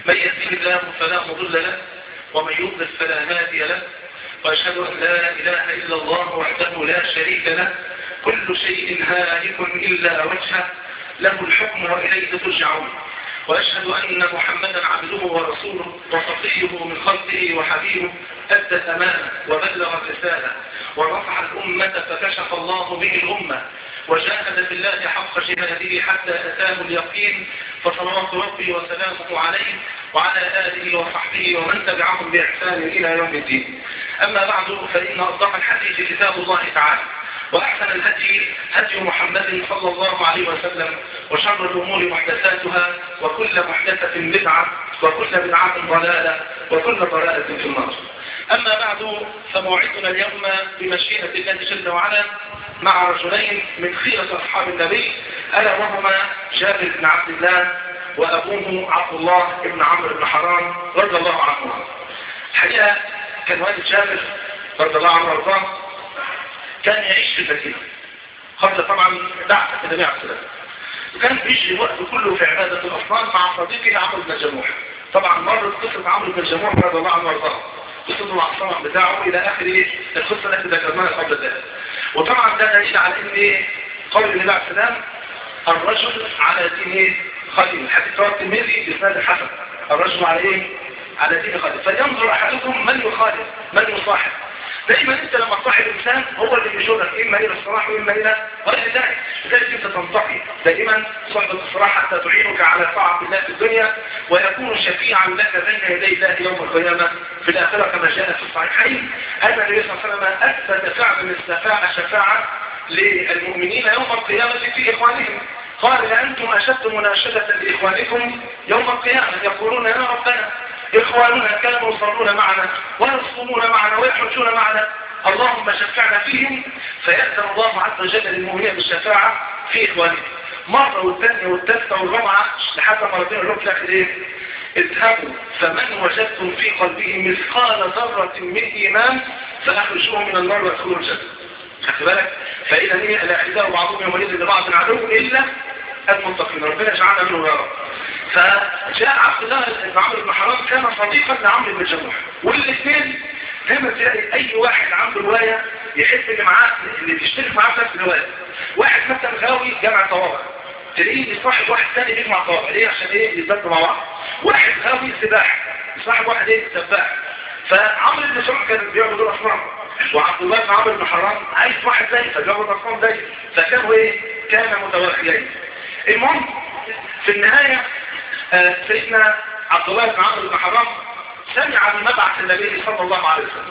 من يهديه الله فلا مضل له ومن يضلل فلا هادي له وأشهد أن لا إله إلا الله وحده لا شريك له كل شيء هالك إلا وجهه له الحكم وإليه ترجعون وأشهد أن محمدا عبده ورسوله وصفيه من خلقه وحبيبه أدى الأمانة وبلغ الرسالة ورفع الأمة فكشف الله به الأمة وجاهد في الله حق جهاده حتى أتاه اليقين فصلوات ربي وسلامه عليه وعلى آله وصحبه ومن تبعهم بإحسان إلى يوم الدين أما بعد فإن أصدق الحديث كتاب الله تعالى وأحسن الهدي هدي محمد صلى الله عليه وسلم وشر الأمور محدثاتها وكل محدثة بدعة وكل بدعة ضلالة وكل ضلالة في النار أما بعد فموعدنا اليوم بمشيئة الله جل وعلا مع رجلين من خيرة أصحاب النبي ألا وهما جابر بن عبد الله وأبوه عبد الله بن عمرو بن حرام رضي الله عنهما الحقيقة كان والد جابر رضي الله عنه وارضاه كان يعيش في المدينة قبل طبعا بعثة النبي عليه السلام وكان بيجري وقته كله في عبادة الأصنام مع صديقه عمرو بن جموح طبعا مرت قصة عمرو بن جموح رضي الله عنه وارضاه قصته مع الصنم بتاعه إلى آخر القصة التي ذكرناها قبل ذلك وطبعا ده دليل على ان قول النبي عليه السلام الرجل على دين خليل الحديث رواه الترمذي باسناد الحسن الرجل على ايه على دين خليل فلينظر احدكم من يخالف من يصاحب دايما انت لما تصاحب انسان هو اللي بيجرك اما الى الصلاح واما الى غير ذلك لذلك انت تنتقي دائما صحبه الصلاح حتى تعينك على طاعه الله في الدنيا ويكون شفيعا لك بين يدي الله يوم القيامه في الاخره كما جاء في الصحيحين ان النبي صلى الله عليه وسلم اثبت فعلا الشفاعه شفاعه للمؤمنين يوم القيامه في اخوانهم قال لأنتم أشد مناشدة لإخوانكم يوم القيامة يقولون يا ربنا إخواننا كانوا يصلون معنا ويصومون معنا ويحجون معنا اللهم شفعنا فيهم فيأذن الله عز وجل للمؤمنين بالشفاعة في إخوانهم مرة والثانية والثالثة والرابعة لحتى مرتين يقول لهم في الآخر إيه اذهبوا فمن وجدتم في قلبه مثقال ذرة من إيمان فأخرجوه من النار وادخلوا الجنة خدت بالك فإذا هي الأعداء بعضهم يومئذ لبعض عدو إلا المتقين ربنا يجعلنا منه يا رب فجاء عبد الله بن عمرو بن حرام كان صديقا لعمرو بن جموح والاثنين دايما تلاقي اي واحد عنده روايه يحب اللي معاه اللي بيشترك معاه في نفس الروايه واحد مثلا غاوي جمع طوابع تلاقيه يصاحب واحد ثاني بيجمع طوابع ليه عشان ايه يتبادلوا مع بعض واحد غاوي سباحه يصاحب واحد ايه سباح فعمرو بن جموح كان بيعبد الاصنام وعبد الله بن عمرو بن حرام عايز واحد زي فبيعبد الاصنام زي فكانوا ايه كان متوخيين المهم في النهايه آه سيدنا عبد الله بن عمرو بن حرام سمع بمبعث النبي صلى الله عليه وسلم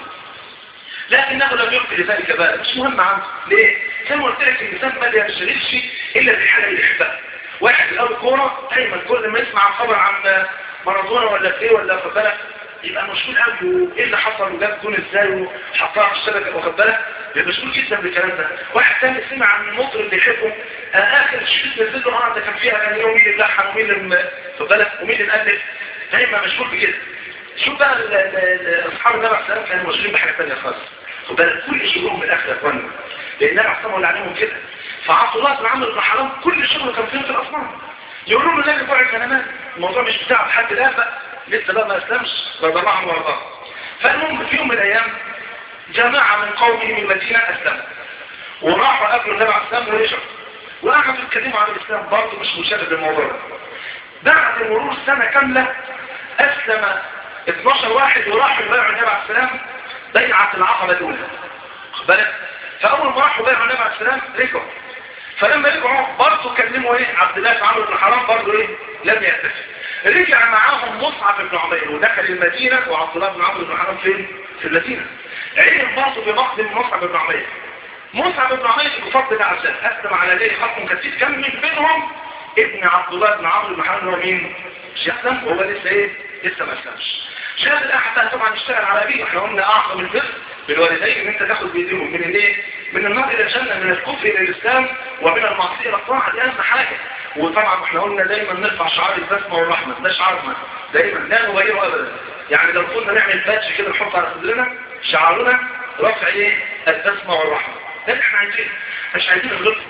لكنه لم يلقي لذلك بالا مش مهم عنه ليه؟ زي ما قلت لك الانسان ما بيشتغلش الا بالحاجه اللي يحبها واحد الاول كوره دايما كل ما يسمع خبر عن مارادونا ولا ايه ولا خد بالك يبقى مشغول قوي وايه اللي حصل وجاب جون ازاي وحطها في الشبكه واخد بالك يبقى مشغول جدا بالكلام ده واحد ثاني سمع عن المطرب اللي يحبه آه اخر شريط نزل له اه ده كان فيها اغاني ومين اللي لحن ومين اللي خد بالك ومين اللي الف دايما مشغول بكده شوف بقى اصحاب النبي عليه السلام كانوا مشغولين بحاجه ثانيه خالص خد بالك كل شغلهم بالاخره يا اخوانا لان النبي عليه السلام عليهم كده فعبد الله بن عمرو بن حرام كل شغله كان فيه في الاصنام يقولوا له النبي بتوع الكلمات الموضوع مش بتاعه لحد الان بقى لسه بقى ما اسلمش رضي الله عنه وارضاه فالمهم في يوم من الايام جماعه من قومه من المدينه اسلموا وراحوا قابلوا النبي عليه السلام ورجعوا وقعدوا يتكلموا عن الاسلام برضه مش مشارك بالموضوع ده بعد مرور سنه كامله اسلم 12 واحد وراحوا يبايعوا النبي عليه السلام بيعه العقبه الاولى خد بالك فاول ما راحوا بايعوا النبي عليه السلام رجعوا فلما رجعوا برضه كلموا ايه عبد الله بن عمرو بن حرام برضه ايه لم يأتفق رجع معاهم مصعب بن عمير ودخل المدينة وعبد الله بن عمرو بن حرام فين في المدينة علم برضه بمقدم مصعب بن عمير مصعب بن عمير بفضل الله عز وجل أسلم على يديه خصم كثير كان من بينهم ابن عبد الله بن عمرو بن حرام هو مين؟ شهدم وهو لسه ايه؟ لسه ما اسلمش شهد الاحد طبعا اشتغل على ابيه احنا قلنا اعظم البر بالوالدين ان انت تاخد بايديهم من الايه؟ من النار الى الجنه من الكفر الى الاسلام ومن المعصيه الى الطاعه دي اهم حاجه وطبعا احنا قلنا دايما نرفع شعار البسمه والرحمه ده شعارنا دايما لا نغيره ابدا يعني لو كنا نعمل باتش كده نحط على صدرنا شعارنا رفع ايه البسمه والرحمه ده اللي احنا عايزينه مش عايزين نغلطه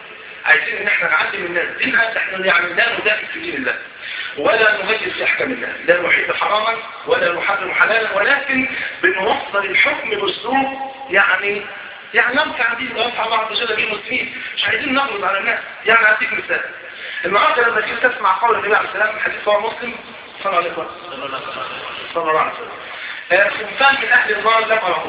عايزين ان احنا نعلم الناس دينها احنا يعني لا ندافع في دين الله ولا نغير في احكام الله لا نحب حراما ولا نحرم حلالا ولكن بنوصل الحكم باسلوب يعني يعني ننفع به وننفع بعض الرجال به المسلمين مش عايزين نغلط على الناس يعني اعطيك مثال النهارده لما تيجي تسمع قول النبي عليه السلام حديث هو مسلم صلى الله عليه وسلم صلى الله عليه وسلم صنفان من اهل النار لم ارهم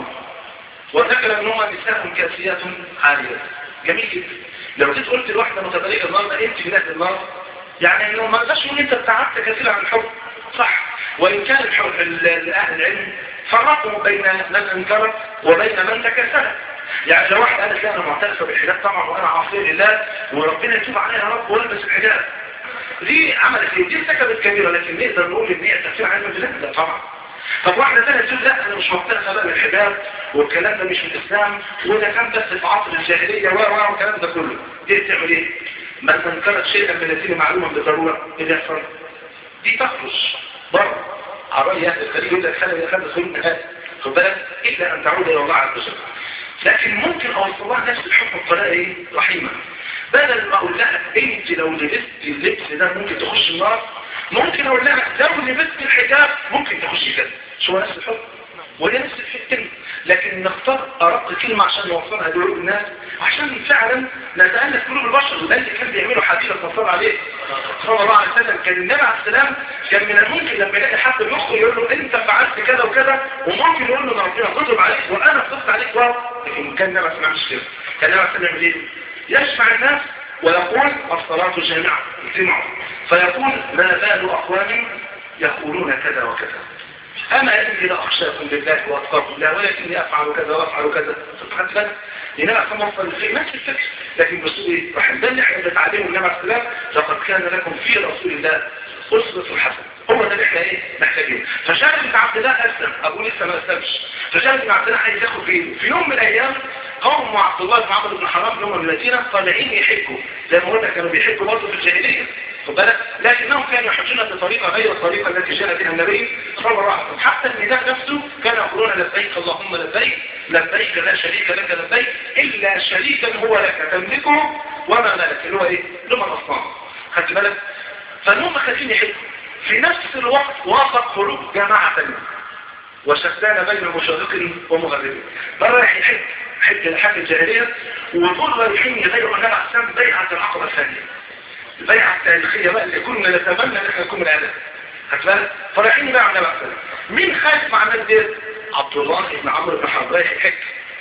وذكر ان هم نساء كاسيات عاريات جميل جدا لو جيت قلت لواحده متبرئه النار ده انت من اهل النار يعني انه ما تقدرش ان انت ابتعدت كثيرا عن الحب صح وان كان الحب اهل العلم فرقوا بين من انكر وبين من تكسل يعني لو واحد قالت لا انا معترفه بالحجاب طبعا وانا عاصيه لله وربنا يتوب عليها يا رب والبس الحجاب دي عملت ايه دي ارتكبت كبيره لكن نقدر نقول ان هي تفسير علم بالله لا طبعا طب واحدة ثانية تقول لا انا مش معترفه بقى بالحجاب والكلام ده مش من الاسلام وده كان بس في عصر الجاهليه و والكلام ده كله دي بتعمل ايه؟ من انكرت شيئا من الدين معلوما بالضروره ايه اللي يحصل؟ دي تخرج بره عربية اهل الخليج يقول لك خلي خلي خلي من هذا خد بالك الا ان تعود الى الله عز وجل لكن ممكن اوصل لها نفس الحكم بطريقه ايه رحيمه بدل ما اقول لها انت لو لبست اللبس ده ممكن تخش النار ممكن اقول لها لو لبست الحجاب ممكن تخش كده شو نفس الحكم وهي نفس الكلمه لكن نختار ارق كلمه عشان نوصلها لقلوب الناس عشان فعلا نتالف قلوب البشر وده اللي كان بيعمله حديث النصارى عليه صلى الله عليه وسلم كان النبي عليه السلام كان من الممكن لما يلاقي حد يخرج يقول له انت فعلت كذا وكذا وممكن يقول له ده ربنا غضب عليك وانا غضبت عليك واو لكن كان النبي عليه السلام مش كده كان النبي عليه السلام يعمل ايه؟ يجمع الناس ويقول الصلاة جامعة اجتمعوا فيقول ما بال أقوام يقولون كذا وكذا أما إني لأخشاكم لله وأتقاكم لا ولكني أفعل كذا وأفعل كذا خدت بالك لنبع صلى في نفس الفكر لكن بس ايه راح ده اللي احنا بنتعلمه النبي عليه السلام لقد كان لكم في رسول الله أسوة حسنة هو ده اللي احنا ايه محتاجينه فجابر بن عبد الله اسلم ابوه لسه ما اسلمش فجابر بن عبد الله عايز ياخد بايده في يوم من الايام قوم عبد الله بن عمرو بن حرام اللي هم من المدينه طالعين يحجوا زي ما قلنا كانوا بيحجوا برضه في الجاهليه خد بالك لكنهم كانوا يحجون بطريقه غير الطريقه التي جاء بها النبي صلى الله عليه وسلم حتى النداء نفسه كانوا يقولون لبيك اللهم لبيك لبيك لا شريك لك لبيك الا شريكا هو لك تملكه وما ملك اللي هو ايه؟ لما الاصنام خدت بالك فالهم خايفين يحجوا في نفس الوقت وافق خروج جماعه ثانيه وشتان بين مشرق ومغرب ده رايح يحج حج الحج الجاهليه ودول رايحين يغيروا النبي عليه السلام بيعه العقبه الثانيه البيعه التاريخيه بقى اللي كنا نتمنى ان احنا نكون من اهلها هتلاقي فرايحين يبيعوا النبي عليه السلام مين خايف مع الناس دي عبد الله بن عمرو بن حرب رايح يحج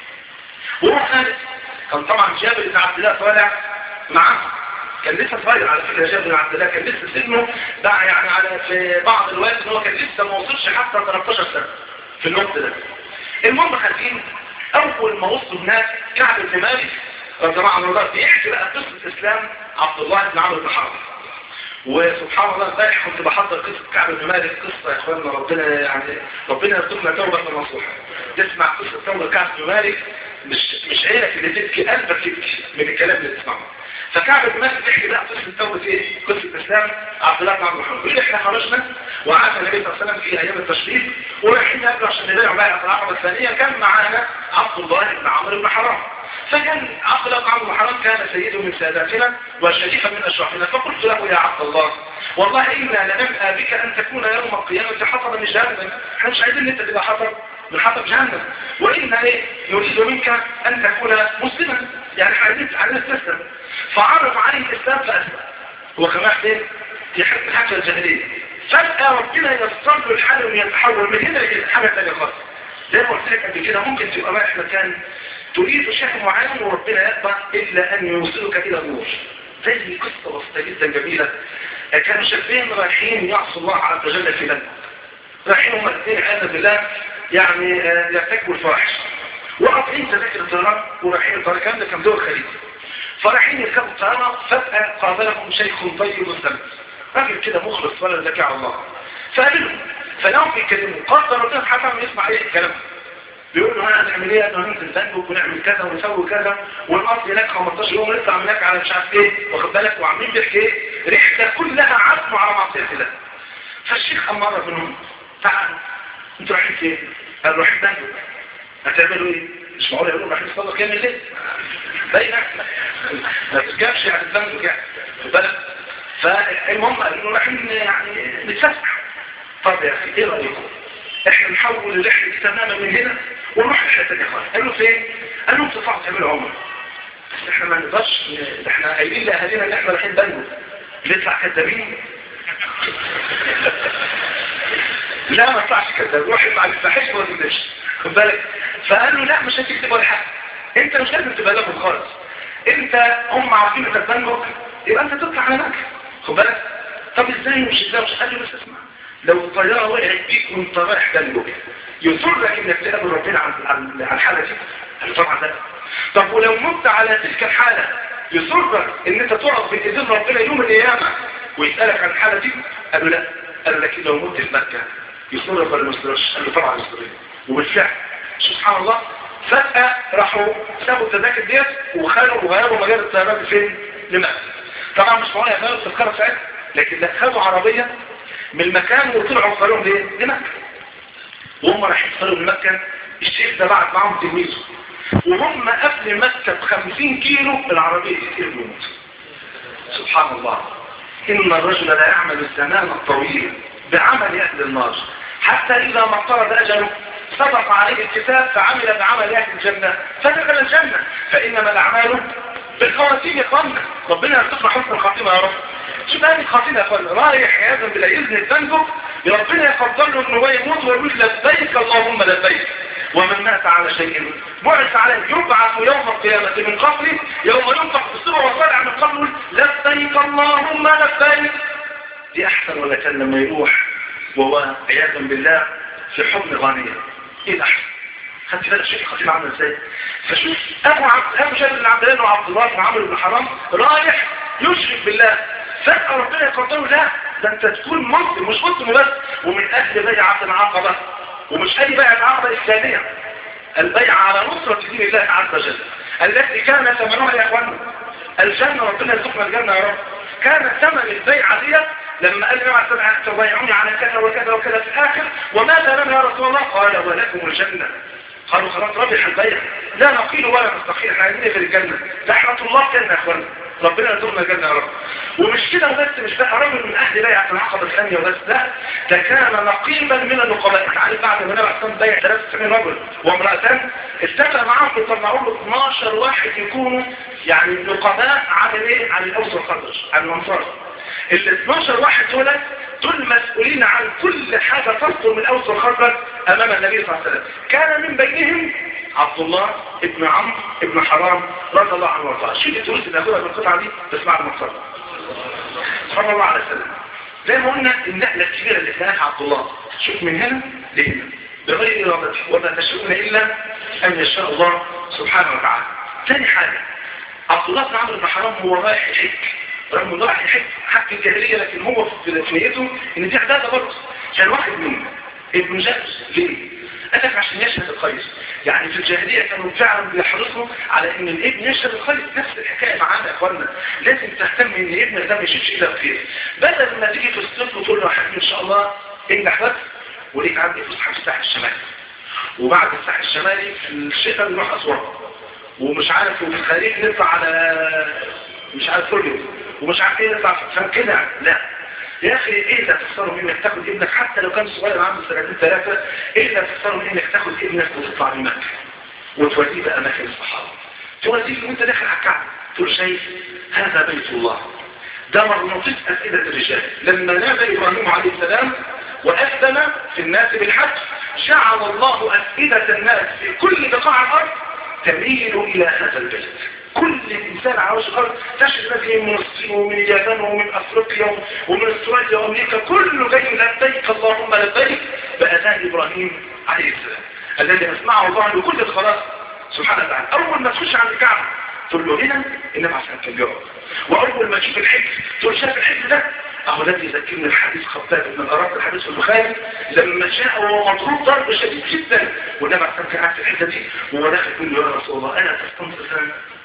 وهو خارج كان طبعا جابر بن عبد الله طالع معاه كان لسه صغير على فكره جابر بن عبد الله كان لسه سنه ده يعني على في بعض الوقت ان هو كان لسه ما وصلش حتى 13 سنه في الوقت ده المهم خارجين اول ما وصلوا هناك كعب بن مالك رضي الله عنه وارضاه بيحكي بقى قصه اسلام عبد الله بن عمرو بن حرب وسبحان الله امبارح كنت بحضر قصه كعب بن مالك قصه يا اخواننا ربنا يعني ربنا يرزقنا توبه نصوحه تسمع قصه توبه كعب بن مالك مش مش عينك اللي تبكي قلبك تبكي من الكلام اللي تسمعه فكعب بن مالك بيحكي بقى قصه توبه ايه قصه اسلام عبد الله بن عمرو بن حرب يقول احنا خرجنا وقعدنا النبي صلى الله عليه وسلم في ايام التشريق ورايحين ناكل عشان نبيع بيعه العقبه الثانيه كان معانا عبد الله بن عمرو بن حرام فكان عبد الله بن عمرو بن حرام كان سيد من ساداتنا وشريفا من اشرافنا فقلت له يا عبد الله والله انا لنبأى بك ان تكون يوم القيامه حطبا من جهنم احنا مش عايزين انت تبقى حطب من حطب جهنم وإن ايه نريد منك ان تكون مسلما يعني عايزين عايزين تسلم فعرض عليه الاسلام فاسلم هو كمان ايه يحب الحاجه الجاهليه فجأة ربنا يستر له الحال ويتحول من هنا لكده حاجة تانية خالص زي ما قلت لك قبل كده ممكن تبقى رايح مكان تريد شيء معين وربنا يقبل إلا أن يوصلك إلى النور زي قصة بسيطة جدا جميلة كانوا شابين رايحين يعصوا الله عز وجل في بلد رايحين هم الاثنين عياذا بالله يعني يرتكبوا الفواحش وقاطعين تذاكر الطيران ورايحين الطيران الكلام ده كان دول الخليج فرايحين يركبوا الطيران فجأة قابلهم شيخ طيب مستمر راجل كده مخلص ولا ذكي على الله فقابلهم فلهم بيتكلموا قدر ربنا سبحانه يسمع ايه الكلام بيقول له هنعمل ايه انه هننزل بنك ونعمل كذا ونسوي كذا ونقضي هناك 15 يوم ونطلع هناك على مش عارف ايه واخد بالك وعاملين بيحكي ايه رحله كلها عزم على معصيه الله فالشيخ امر منهم تعالوا انتوا رايحين فين؟ قالوا رايحين بنك هتعملوا ايه؟ مش معقول يقولوا رايحين نصلي قيام الليل باين ما ترجعش يعني الذنب يعني خد بالك فالمهم قالوا رايحين يعني نتفسح طب يا اخي ايه رايكم احنا نحول الرحله دي تماما من هنا ونروح الحته دي خالص قالوا فين قالوا انتوا تطلعوا تعملوا عمره بس احنا ما نقدرش ده احنا قايلين لاهالينا ان احنا رايحين بنجو نطلع كدابين لا ما طلعش كداب روح مع الفحش ولا تدش خد بالك فقالوا لا مش هتكتب ولا حاجه انت مش لازم تبقى لهم خالص انت هم عارفين انك بنجو يبقى انت تطلع على مكه خد بالك طب ازاي مش ازاي مش قال لي بس اسمع لو الطياره وقعت بيك وانت رايح بنجو يسرك انك تقابل ربنا عن عن الحاله دي قال طبعا لا طب ولو مت على تلك الحاله يسرك ان انت تقف بين ايدين ربنا يوم القيامه ويسالك عن الحاله دي قالوا لا قال لكن لو مت في مكه يسرك ولا ما يسركش قال له طبعا يسرك وبالفعل سبحان الله فجاه راحوا سابوا التذاكر ديت وخلوا وغيروا مجال الطيارات فين لمكه طبعا مش معقول يغيروا التذكره ساعتها لكن دخلوا عربيه من المكان وطلعوا طريقهم ليه لمكه وهم رايحين طريقهم لمكه الشيخ ده بعت معاهم تلميذه وهم قبل مكة بخمسين كيلو العربية كتير بيموت سبحان الله إن الرجل لا يعمل الزمان الطويل بعمل أهل النار حتى إذا ما اقترب أجله سبق عليه الكتاب فعمل بعمل أهل الجنة فدخل الجنة فإنما الأعمال بالخواتيم يا اخوانا ربنا يرزقنا حسن الخاتمة يا رب شوف هذه الخاتمة يا اخوانا رايح عياذا بالله يذهب ذنبه ربنا يفضل له انه يموت ويقول لبيك اللهم لبيك ومن مات على شيء بعث عليه يبعث يوم القيامة من قبله يوم ينفق في الصبر وطالع من قبله لبيك اللهم لبيك دي احسن ولا كان لما يروح وهو عياذا بالله في حضن غانية ايه الاحسن خدت بالك شوف الخطيب عامل ازاي فشوف ابو عبد ابو جابر بن عبد الله وعبد الله بن عمرو بن حرام رايح يشرك بالله فجأة ربنا يقدره لا ده انت تكون مسلم مش مسلم بس ومن اهل بيعة العقبة ومش اي بيعة العقبة الثانية البيعة على نصرة دين الله عز وجل التي كان ثمنها يا اخوانا الجنة ربنا يرزقنا الجنة يا رب كان ثمن البيعة دي لما قال لي سمع تبايعوني على كذا وكذا وكذا في الاخر وماذا لنا يا رسول الله قال ولكم الجنة قالوا خلاص ربح البيع لا نقيل ولا نستقيل احنا عايزين في الجنة رحمة الله كان يا اخوانا ربنا يرزقنا الجنة يا رب ومش كده وبس مش بقى رجل من اهل بيعة العقبة الثانية وبس لا ده كان نقيبا من النقباء تعالى بعد ما نبع سن بيع 93 رجل وامرأتان اتفق معاهم يطلعوا له 12 واحد يكونوا يعني نقباء عن ايه عن الاوس والخزرج عن الانصار ال 12 واحد دول دول مسؤولين عن كل حاجة تصدر من الاوس والخزرج امام النبي صلى الله عليه وسلم كان من بينهم عبد الله ابن عمرو ابن حرام رضي الله عنه وارضاه شو الدروس اللي ناخدها من القطعه دي تسمع المقصد صلى الله عليه وسلم زي ما قلنا النقله الكبيره اللي كانت عبد الله شوف من هنا لهنا بغير ارادته وما تشاءون الا ان يشاء الله سبحانه وتعالى ثاني حاجه عبد الله بن عمرو بن حرام هو رايح يحج رغم انه رايح يحج حق الجاهليه لكن هو في نيته ان دي عباده برضه كان واحد منهم ابن جابر ليه؟ قال لك عشان يشهد الخير يعني في الجاهلية كانوا فعلا بيحرصوا على ان الابن يشهد الخير نفس الحكاية معانا يا اخوانا لازم تهتم ان ابنك ده ما يشوفش الا الخير بدل ما تيجي في الصف وتقول له يا حبيبي ان شاء الله انجح بس وليك عندي فسحه في الساحل الشمالي وبعد الساحل الشمالي في الشتاء نروح اسوان ومش عارف وفي الخريف نطلع على مش عارف كله ومش عارف ايه نطلع فاهم كده لا يا اخي ايه اللي هتخسره من انك تاخد ابنك حتى لو كان صغير عنده سنتين ثلاثه ايه اللي هتخسره من انك تاخد ابنك وتطلع من مكه وتوديه باماكن الصحابه توديه وانت داخل على الكعبه تقول شايف هذا بيت الله ده مرمطيس اسئله الرجال لما نادى ابراهيم عليه السلام واذن في الناس بالحج جعل الله افئده الناس في كل بقاع الارض تميل الى هذا البيت كل انسان على وجه الارض تجد ناس من الصين ومن اليابان ومن افريقيا ومن استراليا وامريكا كله جاي لبيك اللهم لبيك باذان ابراهيم عليه السلام الذي اسمعه الله بكل الخلاص سبحانه وتعالى اول ما تخش عند الكعبه تقول له هنا النبي عليه الصلاه والسلام واول ما تشوف الحج تقول شايف الحج ده اهو الذي يذكرني الحديث خباب بن الاراب الحديث في البخاري لما جاء وهو مضروب ضرب شديد جدا والنبي عليه الصلاه والسلام في الحته دي وهو داخل يقول له يا رسول الله انا تستنصر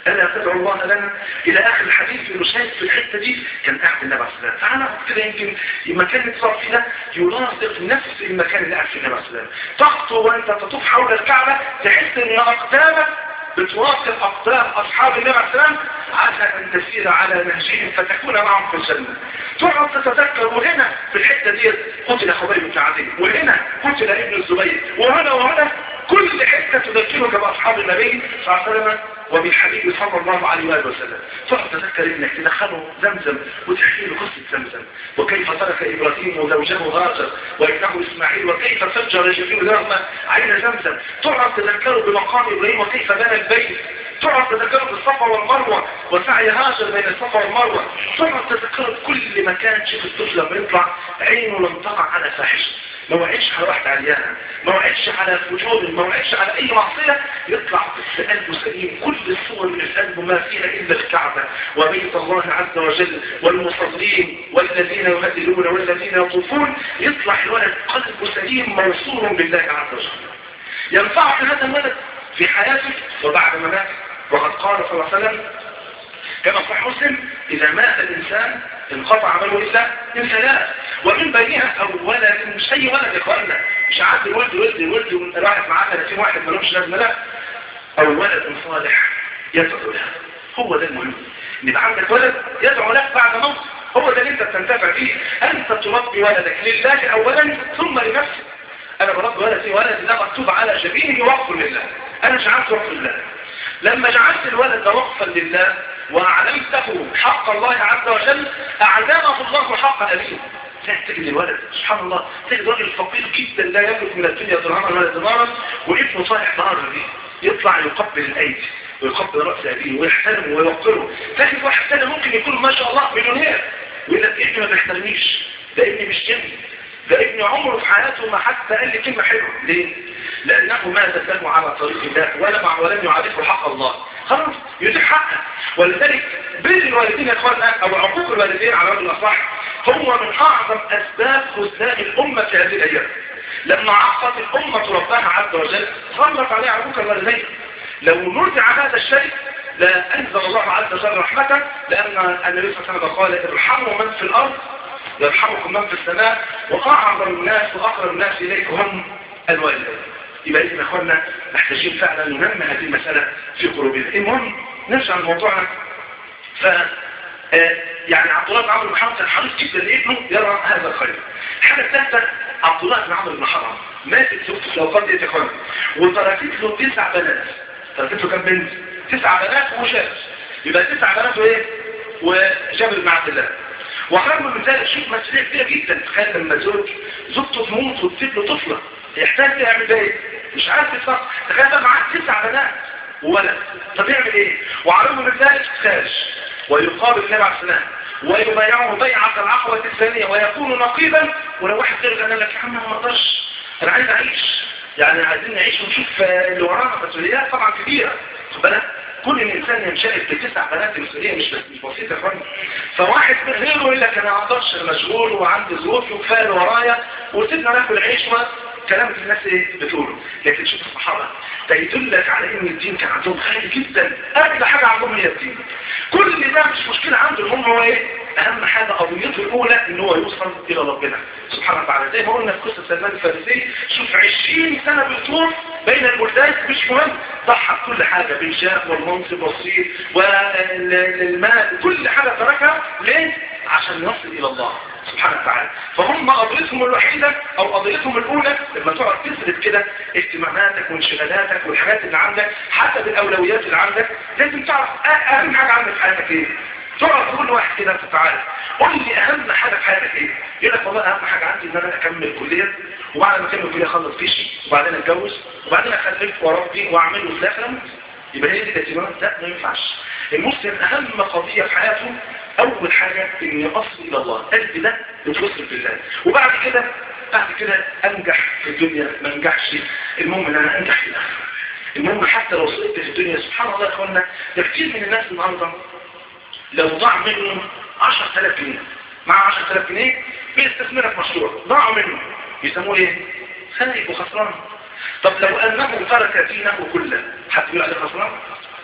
ألا تدعو الله لنا إلى آخر الحديث إنه شايف في الحتة دي كان قاعد النبي عليه الصلاة والسلام تعالى كده يمكن المكان اللي تصرف فيه ده يلاصق نفس المكان اللي قاعد فيه النبي عليه الصلاة والسلام تخطو وأنت تطوف حول الكعبة تحس إن أقدامك بتواصل أقدام أصحاب النبي عليه السلام عسى أن تسير على نهجهم فتكون معهم في الجنة تقعد تتذكر وهنا في الحتة دي قتل خبيب بن عدي وهنا قتل ابن الزبير وهنا وهنا كل حتة تذكرك بأصحاب النبي صلى الله عليه وسلم وبالحبيب صلى الله عليه وآله وسلم تقعد تذكر ابنك تدخله زمزم وتحكي له قصة زمزم وكيف ترك إبراهيم وزوجه هاجر وابنه إسماعيل وكيف فجر جبريل الأرض عين زمزم تقعد تذكره بمقام إبراهيم وكيف بنى البيت تقعد تذكره بالصفا والمروة وسعي هاجر بين الصفا والمروة تقعد تذكره بكل مكان تشوف الطفل لما يطلع عينه لم تقع على فاحشه ما وعدش على واحد عريانة ما وعدش على فجور ما وعدش على اي معصية يطلع في قلبه سليم كل الصور اللي في قلبه ما فيها الا الكعبة وبيت الله عز وجل والمصلين والذين يهدلون والذين يطوفون يطلع الولد قلبه سليم موصول بالله عز وجل ينفعك هذا الولد في حياتك وبعد مماتك وقد قال صلى الله عليه وسلم كما صح مسلم إذا مات الإنسان انقطع عمله إلا من ثلاث ومن بينها أو ولد مش أي ولد يا إخواننا مش عارف الولد ولد الولد راحت معاه 30 واحد ما لهمش لازمة لا أو ولد صالح يدعو له هو ده المهم إن يبقى عندك ولد يدعو لك بعد موت هو ده اللي أنت بتنتفع فيه أنت تربي ولدك لله أولا ثم لنفسك أنا بربي ولدي ولد ده مكتوب على جبينه وقف لله أنا جعلت وقف لله لما جعلت الولد ده وقفا لله وأعلمته حق الله عز وجل أعلمه الله حق أبيه تجد الولد سبحان الله تجد راجل فقير جدا لا يملك من الدنيا درهما ولا دينارا وابنه صالح نهار به يطلع يقبل الايدي ويقبل راس ابيه ويحترمه ويوقره تجد واحد ثاني ممكن يكون ما شاء الله مليونير ويقول لك ابني ما بيحترمنيش ده ابني مش جنبي ده ابني عمره في حياته ما حتى قال لي كلمه حلوه ليه؟ لانه ما دله على طريق الله ولا مع ولم يعرفه حق الله خلاص يتيح حقه ولذلك بر الوالدين يا اخواننا او عقوق الوالدين على وجه الاصح هو من اعظم اسباب خذلان الامه في هذه الايام لما عصت الامه ربها عز وجل صلت عليه عقوق الوالدين لو نزع هذا الشيء لا انزل الله عز وجل رحمته لان النبي صلى الله عليه وسلم قال ارحموا من في الارض يرحمكم من في السماء واعظم الناس واقرب الناس اليكم هم الوالدين يبقى إذن أخوانا محتاجين فعلا ننمى هذه المسألة في قلوبنا المهم نرجع لموضوعنا ف يعني عبد الله بن عمرو بن حرام كان حريص جدا لابنه يرى هذا الخير الحاجة الثالثة عبد الله بن عمرو بن حرام ماتت زوجته في الأوقات دي يا اخوانا وتركت له تسع بنات تركت له كم بنت؟ تسع بنات وشاب يبقى تسع بنات وايه؟ وجابر بن عبد الله وخرج من ذلك شوف مسؤولية كبيرة جدا تخيل لما زوج زوجته تموت وتسيب له طفلة يحتاج يعمل ايه مش عارف يتصرف تخيل بقى معاه تسع بنات وولد طب يعمل ايه وعلى من ذلك خارج ويقابل النبي عليه السلام ويبايعه بيعة العقبة الثانية ويكون نقيبا ولو واحد غير قال لك يا عم ما اقدرش انا عايز اعيش يعني عايزين نعيش ونشوف اللي ورانا مسؤوليات طبعا كبيرة خد بالك كل الانسان ينشغل بتسع بنات مسؤوليه مش بس مش بسيطه يا اخواني فواحد من غيره يقول لك انا ما اقدرش مشغول وعندي ظروف وكفايه اللي ورايا وسيبنا ناكل عيش كلام الناس ايه بتقوله لكن شوف الصحابة ده يدلك على ان الدين كان عندهم خير جدا اجل حاجة عندهم هي الدين كل ده مش مشكلة عندهم هم هو ايه اهم حاجة قضيته الاولى ان هو يوصل الى ربنا سبحانه وتعالى زي ما قلنا في قصة سلمان الفارسي شوف 20 سنة بيطوف بين البلدان مش مهم ضحى كل حاجة بالجاه والمنصب والصيد والمال كل حاجة تركها ليه عشان يصل الى الله سبحانه وتعالى فهم قضيتهم الوحيدة او قضيتهم الاولى لما تقعد تسرد كده اهتماماتك وانشغالاتك والحاجات اللي عندك حسب الاولويات اللي عندك لازم تعرف اهم حاجة عندك في حياتك ايه تقعد تقول لواحد كده تعالى قول لي اهم حاجة في حياتك ايه يقول لك والله اهم حاجة عندي ان انا اكمل الكلية وبعد ما اكمل الكلية اخلص فيشي وبعدين اتجوز وبعدين اخلف واربي واعمل وفي الاخر اموت يبقى هي دي الاهتمامات لا ما ينفعش المسلم اهم قضية في حياته اول حاجة ان يصل الى الله قلبي ده يتوصل بالله وبعد كده بعد كده انجح في الدنيا ما انجحش المهم ان انا انجح في الاخره المهم حتى لو صلت في الدنيا سبحان الله يا اخوانا ده كتير من الناس النهارده لو ضاع منه 10000 جنيه مع 10000 جنيه بيستثمرها في مشروع ضاعوا منه يسموه ايه خايب وخسران طب لو انه ترك دينه كله حد يقول عليه خسران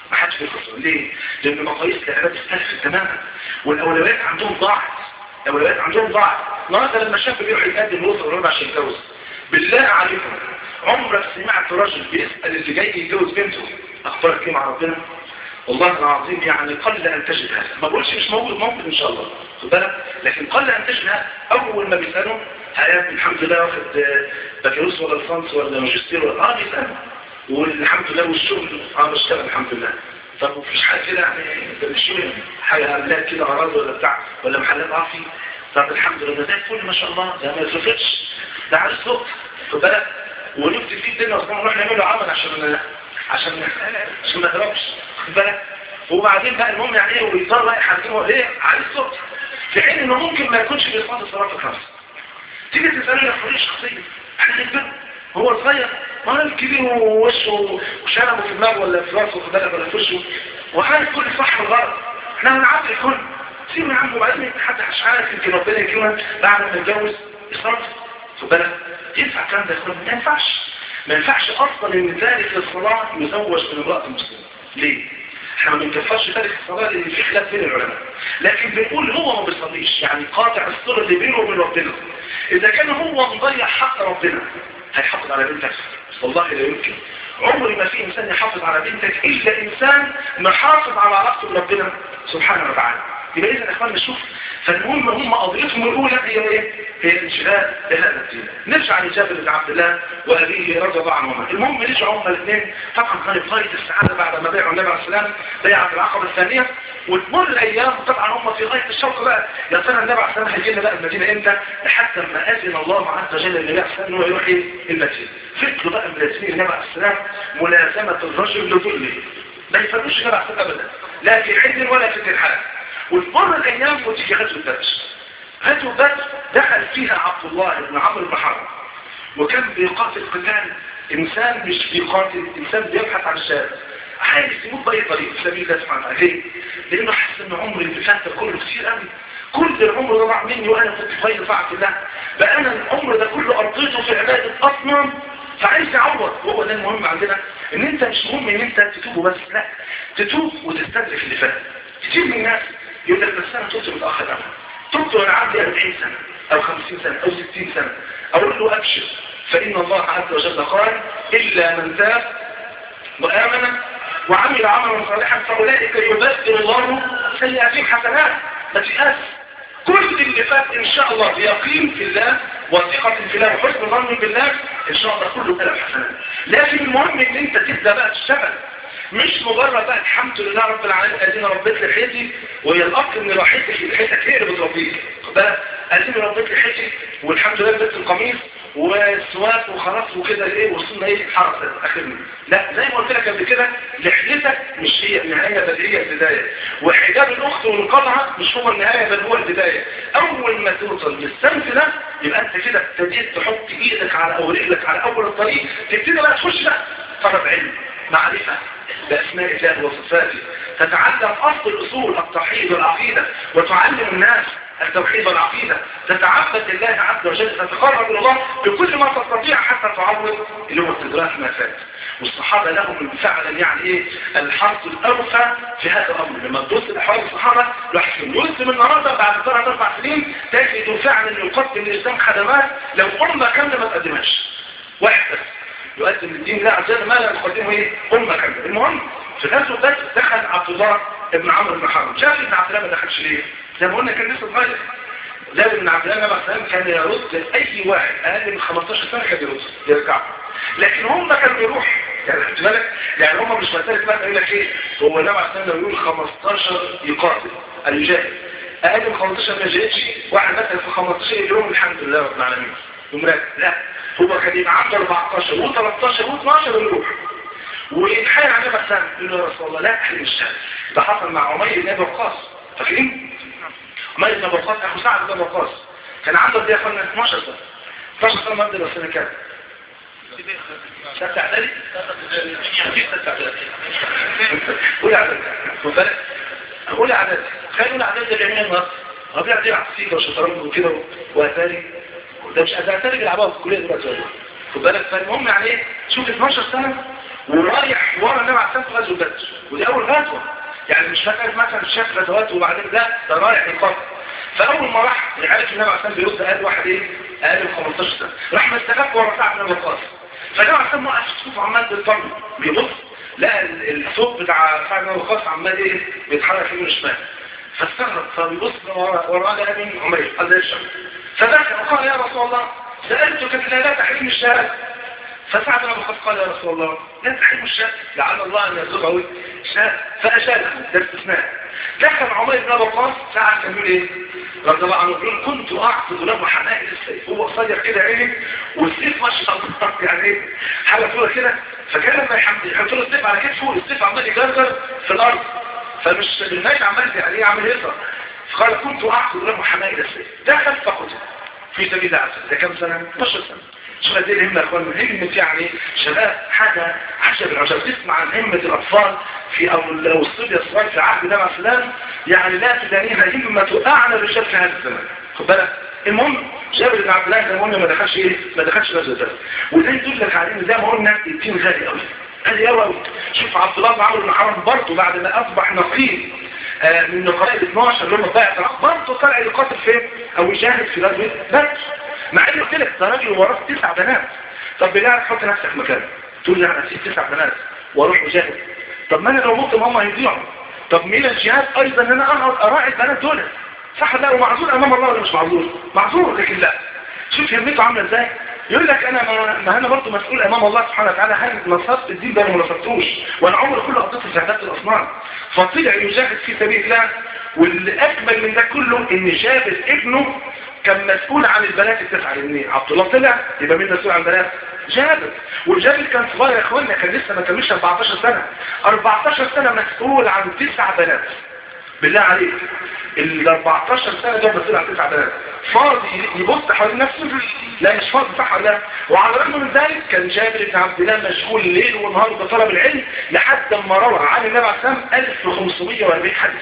ما حدش بيخسر ليه؟ لأن مقاييس الإعلام اختلفت تماما والأولويات عندهم ضاعت الأولويات عندهم ضاعت النهارده لما الشاب بيروح يقدم وصل وربع عشان يتجوز بالله عليكم عمرك سمعت راجل بيسأل اللي جاي يتجوز بنته أخبارك ايه مع ربنا؟ والله العظيم يعني قل أن تجد هذا ما بقولش مش موجود موجود إن شاء الله خد بالك لكن قل أن تجد هذا أول ما بيسألوا هيا الحمد لله واخد بكالوريوس ولا ليسانس ولا ماجستير ولا اه بيسألوا والحمد لله والشغل اه بشتغل الحمد لله طب مفيش حاجة كده يعني مش حاجة عملات كده أراضي ولا بتاع ولا محلات عافي طب الحمد لله زي الفل ما شاء الله ده ما يترفضش ده عايز صوت خد بالك ونكتب فيه الدنيا اصلا نروح نعمله عمل عشان عشان عشان ما نهربش خد بالك وبعدين بقى المهم يعني ايه ويضطر بقى يحاكمه ليه عايز صوت في حين انه ممكن ما يكونش بيصلي الصلاه الخمس تيجي تساله يا حريه شخصيه احنا نكبر هو صغير ما هو الكبير ووشه وشنبه في دماغه ولا في راسه خد بالك ولا في وشه وعارف كل صح والغلط احنا هنعرف الكل سيبوا يا عم وبعدين حد مش عارف يمكن ربنا يكرمه بعد ما يتجوز يصرف خد بالك ينفع الكلام ده يا اخوان ما ينفعش ما ينفعش اصلا ان تارك الصلاه يزوج من امراه مسلمه ليه احنا ما بنكفرش تارك الصلاه لان في خلاف بين العلماء لكن بنقول هو ما بيصليش يعني قاطع الصله اللي بينه وبين ربنا اذا كان هو مضيع حق ربنا هيحافظ على بنتك والله لا يمكن عمري ما في انسان يحافظ على بنتك الا انسان محافظ على علاقته بربنا سبحانه وتعالى يبقى اذا يا اخوان نشوف فالمهم هم قضيتهم الاولى هي ايه هي الانشغال بهذا الدين نرجع لجابر بن عبد الله وابيه رضي الله عنهما المهم رجعوا هم الاثنين طبعا كانت غايه السعاده بعد ما بيعوا النبي عليه السلام بيعه العقبه الثانيه وتمر الايام طبعا هم في غايه الشوق بقى يا ترى النبي عليه السلام هيجي لنا بقى المدينه امتى لحد ما اذن الله عز وجل للنبي عليه السلام انه يروح المدينه فكروا بقى ملازمين النبي عليه السلام ملازمه الرجل لذله ما يفرقوش النبي عليه السلام ابدا لا في حزن ولا في ترحال وتمر الايام وتيجي غزوه بدر غزوه بدر دخل فيها عبد الله بن عمرو بن حرب وكان بيقاتل قتال انسان مش بيقاتل انسان بيبحث عن الشارع عايز يموت باي طريق في سبيل الله سبحانه وتعالى ليه؟ لانه حاسس ان عمري اللي فات كله كتير قوي كل العمر ده ضاع مني وانا كنت في غير طاعه الله بقى انا العمر ده كله قضيته في عباده اصنام فعايز يعوض وهو ده المهم عندنا ان انت مش مهم ان انت تتوب بس لا تتوب وتستدرك اللي فات كتير من الناس يقول لك بس انا تبت متاخر قوي تبت وانا عندي 40 سنه او 50 سنه او 60 سنه اقول له ابشر فان الله عز وجل قال الا من تاب وامن وعمل عملا صالحا فاولئك يبدل الله سيئاتهم حسنات ما تيأس كل اللي فات ان شاء الله بيقين في الله وثقة في الله وحسن ظن بالله ان شاء الله كله كلام حسنات لكن المهم ان انت تبدا بقى تشتغل مش مجرد بقى الحمد لله رب العالمين ادينا ربيت لحيتي وهي الاصل ان راحتك لحيتك هي اللي بتربيك بقى ادينا ربيت لحيتي والحمد لله لبست القميص والسواك وخلاص وكده ايه وصلنا ايه الحركه اخرنا لا زي ما قلت لك قبل كده لحيتك مش هي النهايه بل هي البدايه وحجاب الاخت والقطعه مش هو النهايه بل هو البدايه اول ما توصل للسنف ده يبقى انت كده ابتديت تحط ايدك على او رجلك على اول الطريق تبتدي بقى تخش بقى طلب علم معرفه باسماء الله وصفاته تتعلم اصل الاصول التوحيد والعقيده وتعلم الناس التوحيد والعقيدة تتعبد لله عز وجل تتقرب إلى الله بكل ما تستطيع حتى تعوض اللي هو استدراك ما فات والصحابة لهم فعلا يعني ايه الحرص الأوفى في هذا الأمر لما تبص لحوالي الصحابة الواحد يسلم النهاردة بعد ثلاث أربع سنين تجد فعلا يقدم للإسلام خدمات لو أمة كاملة ما تقدمهاش واحد بس يقدم للدين لا عز وجل ما لا يقدمه ايه أمة كاملة المهم في غزوة بدر دخل عبد الله بن عمرو بن حرب شاف ابن عبد الله ما دخلش ليه زي ما قلنا كان لسه صغير زي ابن عبد الله مثلا كان يرد اي واحد اقل من 15 سنه كان يرد يرجع لكن هم كانوا بيروح يعني خدت بالك يعني هم مش مساله بقى يقول لك ايه هو النبي عليه الصلاه يقول 15 يقاتل اليجاهد اقل من 15 ما جاءتش واحد مثلا في 15 يوم الحمد لله رب العالمين يقوم لا هو كان يبقى عنده 14 و13 و12 ويروح ويتحايل عليه مثلا يقول له يا رسول الله لا تحرم الشهر ده حصل مع عمير بن ابي وقاص فاكرين عمير بن ابي وقاص اخو سعد بن ابي وقاص كان عنده قد ايه يا اخوانا 12 سنه 12 سنه مبدا بس سنه كام ستة اعدادي ستة اعدادي قول اعدادي خد بالك قول اعدادي خلينا نقول اعدادي اللي بيعملها النهارده هو بيلعب يلعب فيك وشطرنج وكده واتاري ده مش اتاري بيلعبوها في الكليه دلوقتي خد بالك فالمهم يعني ايه شوف 12 سنه ورايح ورا النبي عليه الصلاه غزوه بدر ودي اول غزوه يعني مش فاكر مثلا شاف غزوات وبعدين لا ده رايح يقاتل فاول ما راح عرف النبي عليه الصلاه بيرد قال واحد ايه اقل من 15 سنه راح مستخف ورا سعد بن وقاص فالنبي عليه الصلاه وقف الصوت عمال بيطمن بيبص لا الصوت بتاع سعد بن وقاص عمال ايه بيتحرك يمين وشمال فاستغرب فبيبص وراه لقى مين عمير قال ده الشمس فذاك وقال يا رسول الله سألتك لا لا تحريم الشهادة فسعد بن وقاص قال يا رسول الله لا تحريم الشهادة لعل الله ان يرزقه شهادة فأشاده ده استثناء دخل عمير بن وقاص ساعة كان يقول ايه رضي الله عنه يقول كنت اعقد له حنائل السيف هو قصير كده عيني والسيف ما شاء الله يعني ايه حاجه طويله كده فكان لما يحط له السيف على كتفه السيف عمال يجرجر في الارض فمش بالناش عمال يعني ايه عامل هيصه فقال كنت اعقد له حنائل السيف دخل فقتل في سبيل الله عز وجل ده كام سنه 12 سنه شو قد ايه الهمه يا اخوان همه يعني شباب حاجه عجب العجب تسمع عن همه الاطفال في او الصبيه الصغار في عهد النبي عليه السلام يعني لا تدانيها همه اعلى الرجال في هذا الزمان خد بالك المهم جابر بن عبد الله زي ما قلنا ما دخلش ايه ما دخلش غزوه بدر وده يدل لك على ان زي ما قلنا الدين غالي قوي غالي قوي شوف عبد الله بن عمرو بن حرام برضه بعد ما اصبح نقيب آه من نقراء ال 12 اللي هم ضيعت برضه طلع يقاتل فين او يجاهد في غزوه بدر مع انه قلت لك ده راجل وراه تسع بنات طب بالله عليك حط نفسك مكانه تقول لي انا اسيب تسع بنات واروح اجاهد طب ما انا لو مت هم هيضيعوا طب مين الجهاد ايضا ان انا اقعد اراعي البنات دول صح لا ومعذور امام الله ولا مش معذور معذور لكن لا شوف همته عامله ازاي يقول لك انا ما, ما انا برضه مسؤول امام الله سبحانه وتعالى هل نصرت الدين ده ولا ما نصرتوش وانا عمري كله قضيت في عباده الاصنام فطلع يجاهد في سبيل الله واللي اكمل من ده كله ان جابر ابنه كان مسؤول عن البنات التسعه لان عبد الله طلع يبقى مين مسؤول عن البنات جابر وجابر كان صغير يا اخوانا كان لسه ما كملش 14 سنه 14 سنه مسؤول عن تسع بنات بالله عليك ال 14 سنه ده مسؤول عن تسع بنات فاضي يبص حوالين نفسه لا مش فاضي صح ولا لا وعلى الرغم من ذلك كان جابر بن عبد الله مشغول ليل ونهار بطلب العلم لحد ما روى عن النبي عليه الصلاه والسلام 1540 حديث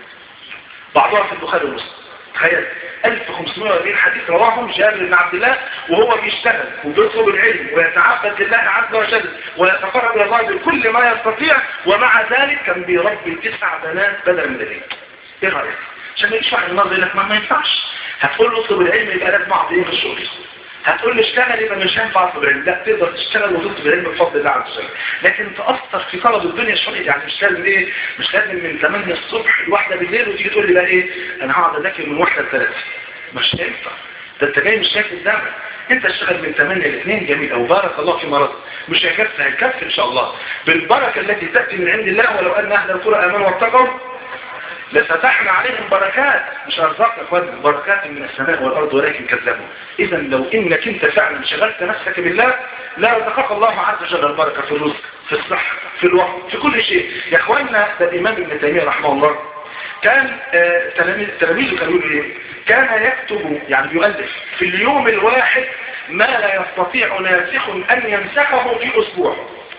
بعضها في البخاري ومسلم تخيل 1540 حديث رواهم جابر بن عبد الله وهو بيشتغل وبيطلب العلم ويتعبد لله عز وجل ويتقرب الى الله بكل ما يستطيع ومع ذلك كان بيربي تسع بنات بدل من ذلك ايه رايك عشان ما يشفع النهارده يقول لك ما, ما ينفعش هتقول له اطلب العلم يبقى لازم اقعد ايه في الشغل هتقول لي اشتغل يبقى مش هينفع اطلب العلم لا تقدر تشتغل وتطلب العلم بفضل الله عز وجل لكن تاثر في طلب الدنيا شويه يعني مش لازم ايه مش لازم من 8 الصبح لواحده بالليل وتيجي تقول لي بقى ايه انا هقعد اذاكر من واحده لثلاثه مش هينفع ده انت جاي مش شايف قدامك انت اشتغل من 8 ل 2 جميل او بارك الله في مرض مش هيكفي هيكفي ان شاء الله بالبركه التي تاتي من عند الله ولو ان اهل القرى امنوا واتقوا لفتحنا عليهم بركات مش ارزاق يا اخوان بركات من السماء والارض ولكن كذبوا اذا لو انك انت فعلا شغلت نفسك بالله لا رزقك الله عز وجل البركه في الرزق في الصحه في الوقت في كل شيء يا اخواننا ده الامام ابن تيميه رحمه الله كان آه تلاميذه كانوا يقولوا ايه كان يكتب يعني بيؤلف في اليوم الواحد ما لا يستطيع ناسخ ان ينسخه في اسبوع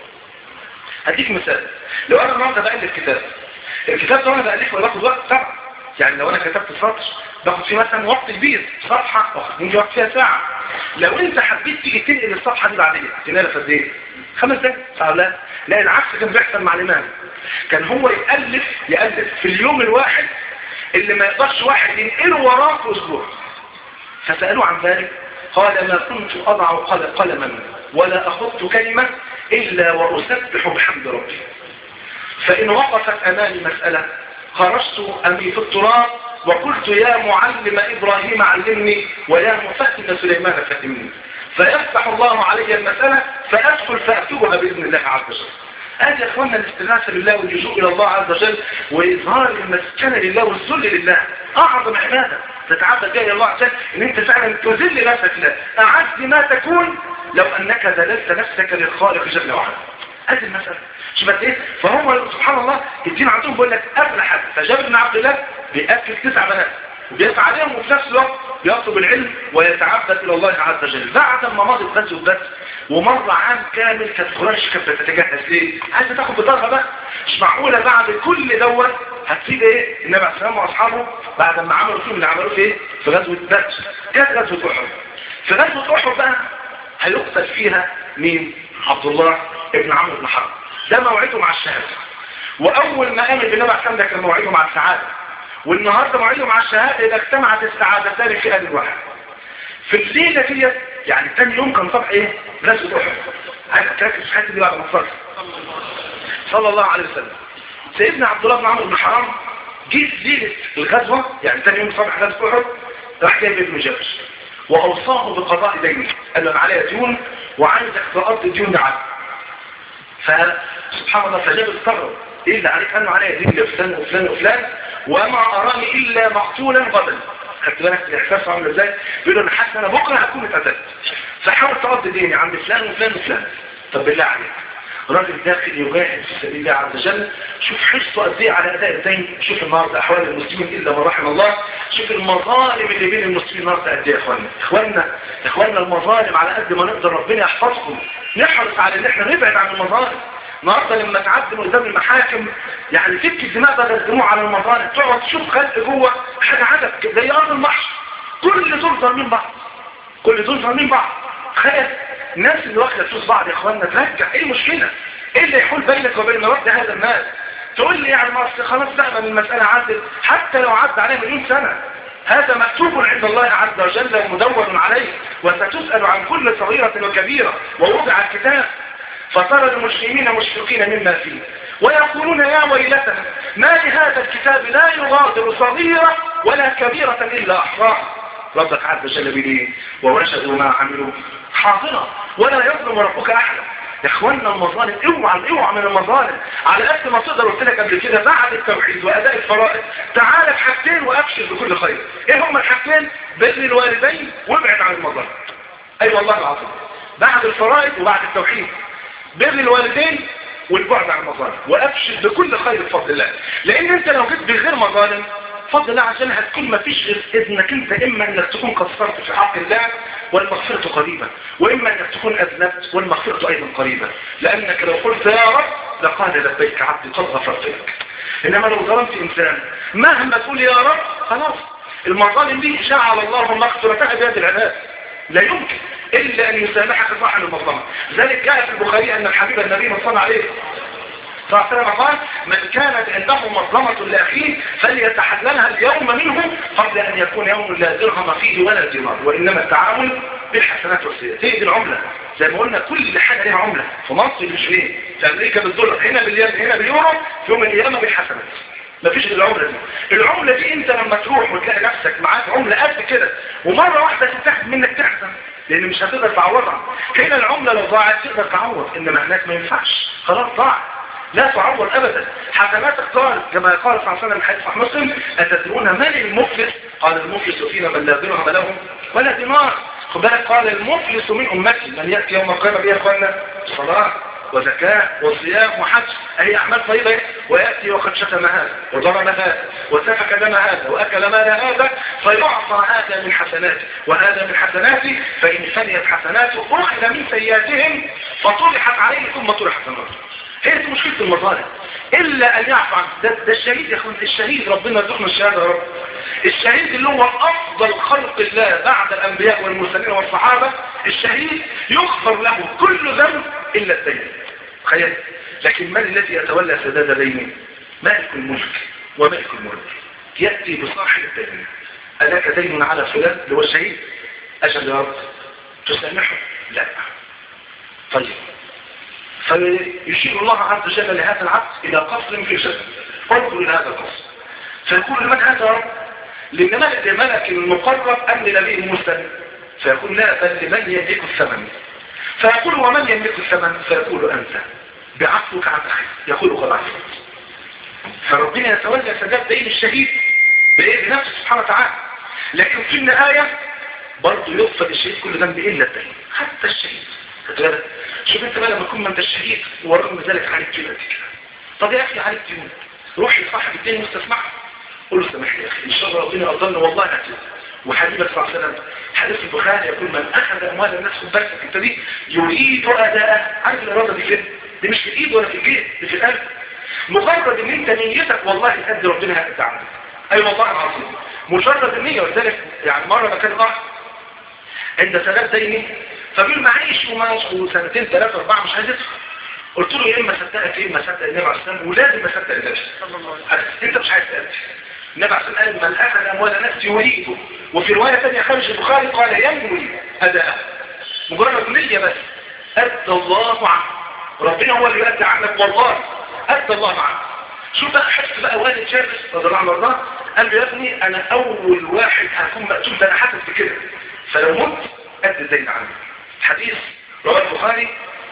هديك مثال لو انا النهارده بألف كتاب الكتاب ده انا بألفه باخد وقت طبعا يعني لو انا كتبت سطر باخد فيه مثلا وقت كبير صفحة واخد مني وقت فيها ساعة لو انت حبيت تيجي تنقل الصفحة دي بعدين تنقلها في قد ايه؟ خمس دقايق صح لا لا العكس كان بيحصل مع الامام كان هو يألف يألف في اليوم الواحد اللي ما يقدرش واحد ينقله وراه في اسبوع فسألوه عن ذلك قال ما كنت أضع قلما ولا أخذت كلمة إلا وأسبح بحمد ربي فإن وقفت أمامي مسألة خرجت أمي في التراب وقلت يا معلم إبراهيم علمني ويا مفهم سليمان فهمني فيفتح الله علي المسألة فأدخل فأكتبها بإذن الله عز وجل هذا يا اخوانا الاستغاثة بالله واللجوء الى الله عز وجل واظهار المسكنة لله والذل لله اعظم عبادة تتعبد بها الى الله عز وجل ان انت فعلا تذل نفسك له اعز ما تكون لو انك ذللت نفسك للخالق جل وعلا هذه المسألة شبت ايه فهم سبحان الله الدين عندهم بيقول لك قبل حد فجابر بن عبد الله بيأكل تسع بنات وبيسعى عليهم وفي نفس الوقت بيطلب العلم ويتعبد الى الله عز وجل بعد ما مضت غزوه بدر ومر عام كامل كانت قريش كانت بتتجهز ليه عايزه تاخد بطارها بقى مش معقوله بعد كل دوت هتسيب ايه النبي عليه السلام واصحابه بعد ما عملوا فيهم اللي عملوه في ايه في غزوه بدر جت غزوه احد في غزوه احد بقى هيقتل فيها مين عبد الله ابن عمرو بن حرب ده موعده مع الشهادة واول ما امن بالنبي عليه ده كان موعده مع السعادة والنهاردة موعده مع الشهادة اذا اجتمعت السعادتان في آن واحد في الليلة دي يعني ثاني يوم كان صبح ايه غزوة احد عايز تركز في الحته دي بعد ما تصلي صلى الله عليه وسلم سيدنا عبد الله بن عمرو بن حرام جه في ليله الغزوه يعني ثاني يوم صبح غزوه احد راح جايب ابن جبش واوصاه بقضاء دينه قال له انا عليا ديون وعايزك تقضي الديون دي عنه فسبحان الله فجاب استغرب ايه اللي عليك قال له عليا دين لفلان وفلان وفلان وما اراني الا مقتولا غدا خدت بالك الاحساس عامل ازاي بيقول له انا حاسس انا بكره هكون اتقتلت فحاول تقضي ديني عند فلان وفلان وفلان طب بالله عليك راجل داخل يجاهد في سبيل الله عز وجل شوف حرصه قد ايه على اداء الدين شوف النهارده احوال المسلمين الا ما رحم الله شوف المظالم اللي بين المسلمين النهارده قد ايه يا اخوانا اخوانا اخوانا المظالم على قد ما نقدر ربنا يحفظكم نحرص على ان احنا نبعد عن المظالم النهارده لما تعدم قدام المحاكم يعني تبكي الدماء بدل الدموع على المظالم تقعد تشوف خلق جوه حاجه عدد زي ارض المحشر كل دول ظالمين بعض كل دول ظالمين بعض تخيل الناس اللي واخده فلوس بعض يا اخوانا ترجع ايه المشكله ايه اللي يحول بينك وبين رد هذا المال تقول لي يعني ما أصل خلاص بقى من المساله عدت حتى لو عدى عليه مليون سنه هذا مكتوب عند الله عز وجل ومدون عليه وستسأل عن كل صغيرة وكبيرة ووضع الكتاب فترى المسلمين مشفقين مما فيه ويقولون يا ويلتنا ما لهذا الكتاب لا يغادر صغيرة ولا كبيرة إلا أحصاها ربك عز وجل بليه ووجدوا ما عملوا حاضرة ولا يظلم ربك أحدا يا اخوانا المظالم اوعى اوعى من المظالم على قد ما تقدر قلت لك قبل كده بعد التوحيد واداء الفرائض تعال بحاجتين وابشر بكل خير ايه هما الحاجتين بر الوالدين وابعد عن المظالم اي أيوة والله العظيم بعد الفرائض وبعد التوحيد بر الوالدين والبعد عن المظالم وابشر بكل خير بفضل الله لان انت لو جيت بغير مظالم فضل الله عشان هتكون ما فيش غير اذنك انت اما انك تكون قصرت في حق الله والمغفرة قريبة واما انك تكون اذنبت والمغفرة ايضا قريبة لانك لو قلت يا رب لقال لبيك عبدي قد غفرت لك انما لو ظلمت انسان مهما تقول يا رب خلاص المظالم دي جعل الله مغفرتها بيد العباد لا يمكن الا ان يسامحك صاحب المظلمة ذلك جاء في البخاري ان الحبيب النبي صلى الله عليه صلى الله عليه وسلم قال من كانت عنده مظلمة لأخيه فليتحللها اليوم منه قبل أن يكون يوم لا درهم فيه ولا دينار وإنما التعامل بالحسنات والسيئات هي دي العملة زي ما قلنا كل حاجة لها عملة في مصر بالجنيه في أمريكا بالدولار هنا باليد هنا باليورو في يوم القيامة بالحسنات مفيش غير العملة دي العملة دي انت لما تروح وتلاقي نفسك معاك عملة قد كده ومرة واحدة تتاخد منك تحسن لان مش هتقدر تعوضها هنا العملة لو ضاعت تقدر تعوض انما هناك ما ينفعش خلاص ضاعت لا تعوض ابدا حسناتك قال كما قال صلى الله عليه وسلم حديث مسلم اتدرون من المفلس قال المفلس فينا من لا درهم له ولا دينار خد بالك قال المفلس من امتي من ياتي يوم القيامه بيه يا اخوانا صلاه وزكاة وصيام وحج أي أعمال طيبة ويأتي وقد شتم هذا وضرب هذا وسفك دم هذا وأكل مال هذا فيعطى هذا من حسناته وهذا من حسناته فإن فنيت حسناته أخذ من سيئاتهم فطرحت عليه ثم طرحت النار هي دي مشكلة المظالم إلا أن يعفو عن ده, ده الشهيد يا أخوان الشهيد ربنا يرزقنا الشهادة يا رب الشهيد اللي هو أفضل خلق الله بعد الأنبياء والمرسلين والصحابة الشهيد يغفر له كل ذنب إلا الدين تخيل لكن من الذي يتولى سداد دينه مالك الملك وملك الملك يأتي بصاحب الدين ألاك دين على فلان اللي هو الشهيد أجل يا رب تسامحه لا طيب فيشير الله عز وجل لهذا العبد إلى قصر في جسد انظر إلى هذا القصر فيقول لمن هذا رب لملك ملك المقرب أم لنبي المسلم فيقول لا بل لمن يملك الثمن فيقول ومن يملك الثمن فيقول أنت بعفوك عن أخي يقول قد عفوت فربنا يتولى سداد دين الشهيد بإذن نفسه سبحانه وتعالى لكن في النهاية برضه يغفر الشهيد كل ذنب إلا الدين حتى الشهيد فتبالك شوف انت بقى لما تكون ما انت الشهيد ورغم ذلك عليك كده كده طب يا اخي عليك ديون روح لصاحب الدين واستسمعه قول له سامحني يا اخي ان شاء الله ربنا يقدرني والله هتوب وحبيبك صلى الله عليه وسلم حديث البخاري يقول من اخذ اموال الناس في البركه انت دي يريد اداء عارف الاراده دي فين دي مش في الايد ولا في الجيب دي في القلب مجرد ان انت نيتك والله تأدي ربنا هيأدي عنك اي أيوة والله العظيم مجرد النية ولذلك يعني مرة ما كان ضعف عند سداد ديني فبيقول معيش وماشي وسنتين ثلاثة أربعة مش عايز يدفع قلت له يا اما صدقك يا اما صدق النبي عليه السلام ولازم اصدق النبي انت مش عايز تأدي النبي عليه السلام قال من اخذ اموال نفسي يريده وفي روايه ثانيه خارج البخاري قال ينوي اداء مجرد نيه بس ادى الله عنه ربنا هو اللي يؤدي عنك والله ادى الله عنك شوف بقى حس بقى والد جابر رضي الله عنه وارضاه قال له يا ابني انا اول واحد هكون مقتول ده انا حاسس بكده فلو مت ادي الدين عني حديث رواه البخاري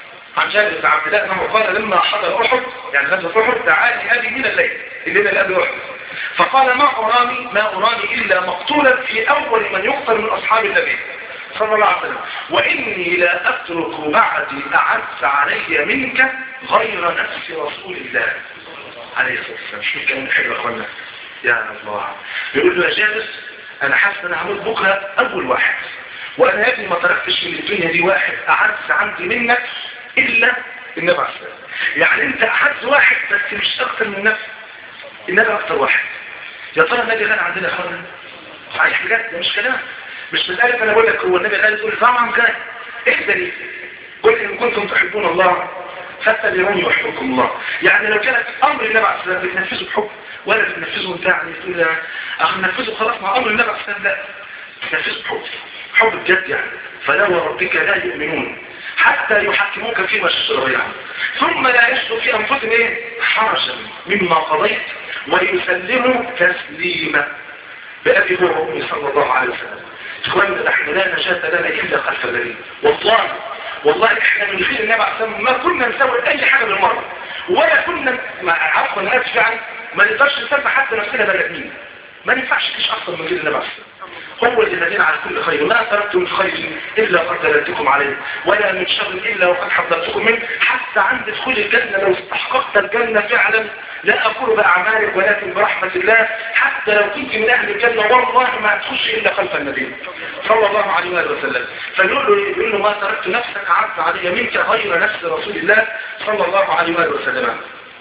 عن جابر بن عبد الله انه قال لما حضر احد يعني غزوه احد دعاني ابي من الليل الليل اللي قبل احد فقال ما اراني ما اراني الا مقتولا في اول من يقتل من اصحاب النبي صلى الله عليه وسلم واني لا اترك بعدي اعز علي منك غير نفس رسول الله عليه الصلاه والسلام شوف كلام حلو يا اخوانا يا الله بيقول له يا جابر انا حاسس ان انا هموت بكره اول واحد وانا يا ابني ما تركتش من الدنيا دي واحد اعز عندي منك الا النبي عليه الصلاه يعني انت اعز واحد بس مش اكتر من نفسك النبي اكتر واحد يا ترى النبي غنى عندنا يا اخوانا صحيح بجد ده مش كلام مش بالالف انا بقول لك هو النبي قال تقول طبعا كان ايه دليل قل ان كنتم تحبون الله فاتبعوني يحبكم الله يعني لو كانت امر النبي عليه الصلاه والسلام بتنفذه بحب ولا بتنفذه انت يعني تقول اخ ننفذه خلاص مع امر النبي عليه الصلاه والسلام لا تنفذه بحب حب بجد يعني فلا وربك لا يؤمنون حتى يحكموك فيما شجر بينهم ثم لا يجدوا في انفسهم ايه حرجا مما قضيت ويسلموا تسليما بأبي هو وأمي صلى الله عليه وسلم إخواننا نحن لا نجاة لنا إلا خلف الذين والله والله إحنا من خير النبي عليه الصلاة ما كنا نسوي أي حاجة بالمرة ولا كنا مع عفوا الناس يعني ما نقدرش نسمى حتى نفسنا بني آدمين ما ينفعش تيجي أصلا من غير النبي عليه الصلاة هو اللي دلنا على كل خير ما تركت من خير إلا قد دلتكم عليه ولا من شر إلا وقد حذرتكم منه حتى عند دخول الجنة لو استحققت الجنة فعلا لا أقول بأعمالك ولكن برحمة الله حتى لو كنت من أهل الجنة والله ما تخش إلا خلف النبي صلى الله عليه وآله وسلم فيقول له, يقول له ما تركت نفسك عز علي منك غير نفس رسول الله صلى الله عليه وآله وسلم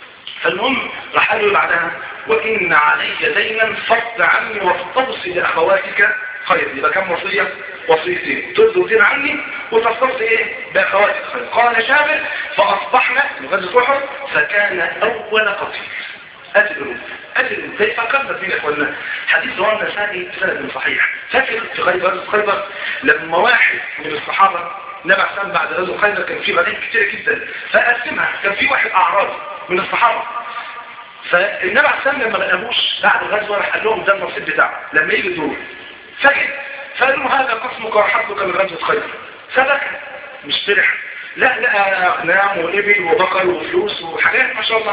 فالمهم راح قال له بعدها وإن علي دينا فض عني واستوصي لأخواتك خير يبقى كم وصية وصيتين ترضوا دين عني وتصطفي ايه باخواتك خير قال جابر فاصبحنا مغزة احد فكان اول قتيل أدلوا أدلوا زي فكرنا فينا اخوانا حديث رواه النسائي سند صحيح فاكر في خيبر غزوة خيبر لما واحد من الصحابة نبع سام بعد غزوة خيبر كان في غنائم كتير جدا فقسمها كان في واحد اعرابي من الصحابة فالنبي عليه السلام لما لقاهوش بعد الغزوه راح قال لهم ده النصيب بتاعه لما يجي دور سكت فقالوا له هذا قسمك وحظك من غزوه خيبر فبكى مش فرح لا لا اغنام وابل وبقر وفلوس وحاجات ما شاء الله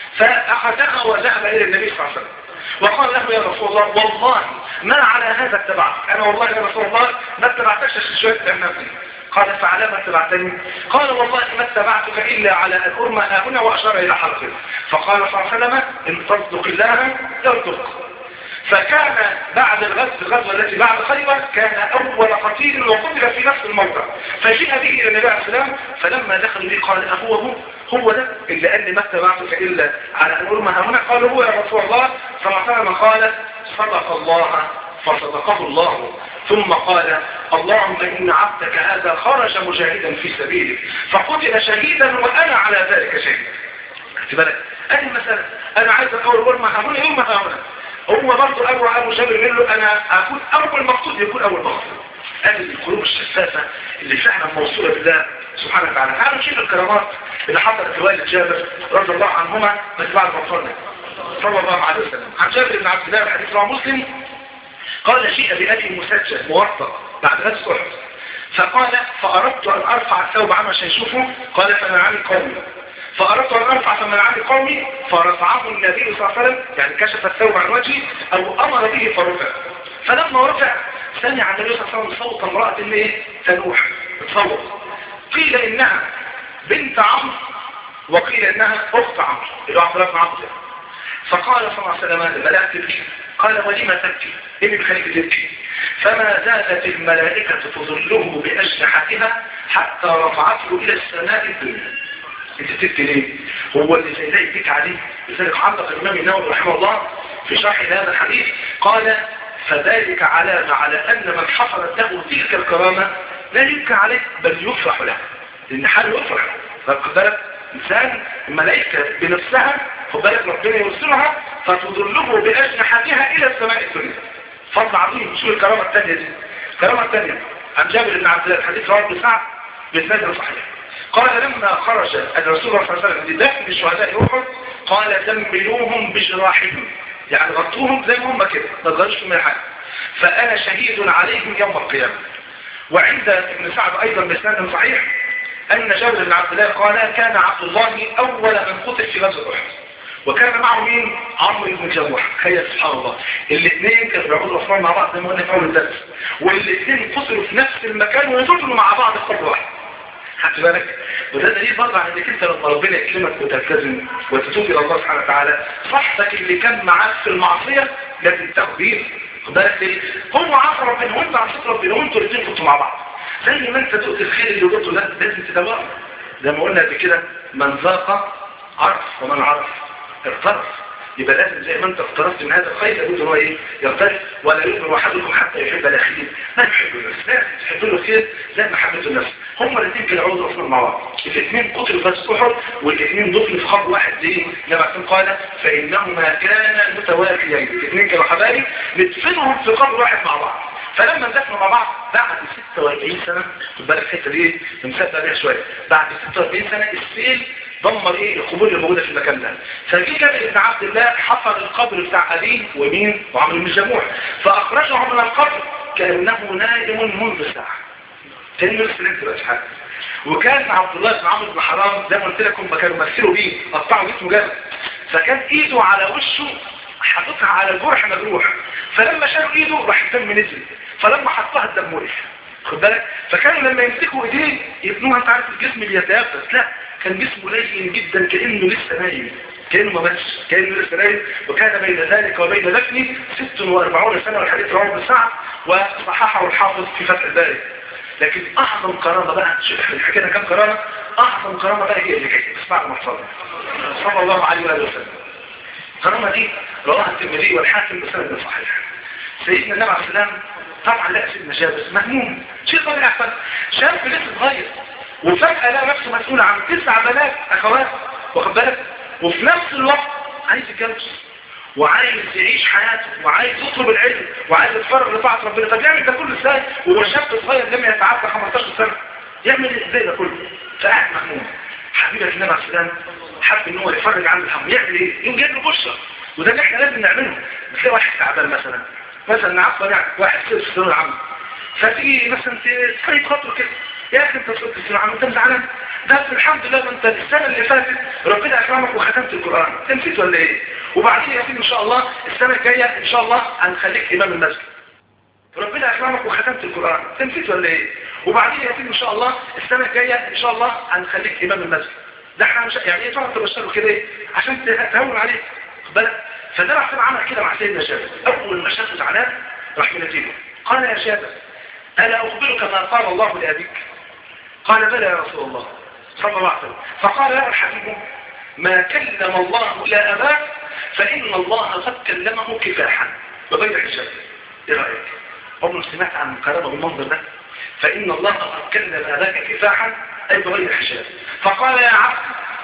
فاخذها وذهب الى النبي صلى الله عليه وسلم وقال له يا رسول الله والله ما على هذا اتبعتك انا والله يا رسول الله ما اتبعتكش عشان شويه تهمتني قال فعلى ما اتبعتني قال والله ما اتبعتك إلا على أن أرمى هنا وأشار إلى حلقه فقال صلى الله عليه وسلم إن تصدق الله يرزقك فكان بعد الغزو الغزوة التي بعد خيبر كان أول قتيل وقتل في نفس الموقع فجاء به إلى النبي عليه السلام فلما دخلوا به قال أهو هو هو ده اللي قال لي ما اتبعتك إلا على أن أرمى هنا قال هو يا رسول الله صلى الله عليه وسلم قال صدق الله فصدقه الله ثم قال اللهم إن عبدك هذا خرج مجاهدا في سبيلك فقتل شهيدا وأنا على ذلك شهيد خدت بالك ادي المسألة أنا عايز أقول ورمى هنا يوم هنا هو برضه أبو أبو جابر يقول له أنا أكون أول مقصود يكون أول مقصود ادي القلوب الشفافة اللي فعلا موصولة بالله سبحانه وتعالى تعالوا نشوف الكرامات اللي حصلت لوالد جابر رضي الله عنهما بس بعد ما وصلنا صلى الله عليه وسلم عن جابر بن عبد الله الحديث رواه مسلم قال جيء بأبي مسجل موثق بعد غزوة أحد فقال فأردت أن أرفع الثوب عما يشوفه قال فمنعني قومي فأردت أن أرفع فمنعني قومي فرفعه النبي صلى الله عليه وسلم يعني كشف الثوب عن وجهي أو أمر به فرفع فلما رفع سمع النبي صلى الله عليه وسلم صوت امرأة ايه تنوح تصوت قيل إنها بنت عمرو وقيل إنها أخت عمرو اللي هو عبد الله بن عمرو فقال صلى الله عليه وسلم لما تبكي قال ولما تبكي إيه اللي بيخليك تبكي فما زالت الملائكة تظله بأجنحتها حتى رفعته إلى السماء الدنيا انت بتبكي ليه هو اللي زي ده يبكي عليه لذلك علق الإمام النووي رحمه الله في شرح هذا الحديث قال فذلك علامة على أن من حصلت له تلك الكرامة لا يبكى عليه بل يفرح له لأن حاله يفرح فقد بالك إنسان الملائكة بنفسها خد بالك ربنا يرسلها فتضله بأجنحتها إلى السماء الدنيا فضل عظيم شو الكرامة الثانية دي الكرامة الثانية عن جابر بن عبد الله الحديث رواه ابن سعد بإسناد صحيح قال لما خرج الرسول صلى الله عليه وسلم لدفن شهداء أحد قال دملوهم بجراحهم يعني غطوهم زي ما هم كده ما تغيرش من حاجة فأنا شهيد عليهم يوم القيامة وعند ابن سعد أيضا بإسناد صحيح أن جابر بن عبد الله قال كان عبد الله أول من قتل في غزوة أحد وكان معه مين؟ عمرو بن جموح تخيل سبحان الله الاثنين كانوا بيعودوا الأفراد مع بعض زي ما قلنا في أول الدرس والاثنين قتلوا في نفس المكان وقتلوا مع بعض في قبر واحد خدت بالك وده دليل برضه على انك انت لما ربنا يكلمك وتلتزم وتتوب الى الله سبحانه وتعالى صاحبك اللي كان معاك في المعصيه لازم تاخد بيه خد بالك ليه؟ هو عصى ربنا وانت عصيت ربنا وانتوا الاثنين كنتوا مع بعض زي ما انت دقت الخير اللي دقته ده لازم تدوره زي ما قلنا قبل كده من ذاق عرف ومن عرف اغترف يبقى لازم زي ما انت اقترفت من هذا الخير لابد ان هو ايه يغترف ولا يؤمن احدكم حتى يحب الاخير ما يحب النفس لازم تحب له الخير زي محبه النفس هم الاثنين كانوا عاوزوا اصلا مع بعض الاثنين قتلوا بس احد والاثنين دفنوا في خط واحد ليه؟ لما كان قال فانهما كانا متوافيين الاثنين كانوا حبايب ندفنهم في قبر واحد مع بعض فلما اندفنوا مع بعض بعد 46 سنه خد بالك الحته دي بنصدق بيها شويه بعد 46 سنه السيل دمر ايه القبور اللي موجوده في المكان ده فجي جابر بن عبد الله حفر القبر بتاع ابيه ومين وعمرو بن الجموح فاخرجه من القبر كانه نائم منذ ساعه كانه لسه نمت بقى حاجه وكان عبد الله بن عمرو بن حرام زي ما قلت لكم كانوا مثلوا بيه قطعوا جسمه جامد فكان ايده على وشه حاططها على الجرح مجروح فلما شالوا ايده راح الدم نزل فلما حطها الدم وقف خد بالك فكانوا لما يمسكوا ايديه يبنوها انت عارف الجسم اللي يتيبس لا كان جسمه لين جدا كانه لسه نايم كانه ما ماتش كانه لسه نايم وكان بين ذلك وبين دفنه 46 سنه والحديث رواه ابن سعد وصححه الحافظ في فتح الباري لكن اعظم كرامه بقى شوف احنا حكينا كام كرامه اعظم كرامه بقى هي اللي جايه اسمعوا محفظه صلى الله عليه واله وسلم الكرامه دي رواها الترمذي والحاكم بسند صحيح سيدنا النبي عليه السلام طبعا لا سيدنا جابس مهموم شيء طبيعي احسن شاب لسه صغير وفجأة لقى نفسه مسؤول عن تسع بنات اخوات واخد بالك وفي نفس الوقت عايز يتجوز وعايز يعيش حياته وعايز يطلب العلم وعايز يتفرغ لطاعة ربنا طب يعمل ده كله ازاي وهو شاب صغير لم يتعدى 15 سنة يعمل ازاي ده كله فقاعد مهموم حبيبي النبي عليه السلام حب ان هو يفرج عنه الهم يعمل ايه يقوم جايب له بشرة وده اللي احنا لازم نعمله بتلاقي واحد تعبان مثلا مثلا نعرف يعني واحد سير في الثانويه العامه فتيجي مثلا تخيط خطوه كده يا اخي انت صرت في العام انت زعلان ده الحمد لله انت السنه اللي فاتت ربنا اكرمك وختمت القران انت نسيت ولا ايه وبعدين يا سيدي ان شاء الله السنه الجايه ان شاء الله هنخليك امام المسجد ربنا اكرمك وختمت القران انت نسيت ولا ايه وبعدين يا سيدي ان شاء الله السنه الجايه ان شاء الله هنخليك امام المسجد ده احنا مش يعني ايه تقعد تبشره كده ايه عشان تهون عليك خد بالك فده راح عمل كده مع سيدنا جابر اول ما شافه زعلان راح مناديله قال يا جابر الا اخبرك ما قال الله لابيك قال بلى يا رسول الله صلى الله عليه وسلم فقال يا الحبيب ما كلم الله إلا أباك فإن الله قد كلمه كفاحا بغير حجاب إيه رأيك؟ عمر سمعت عن كلامه بالمنظر ده فإن الله قد كلم أباك كفاحا أي بغير حجاب فقال يا عبد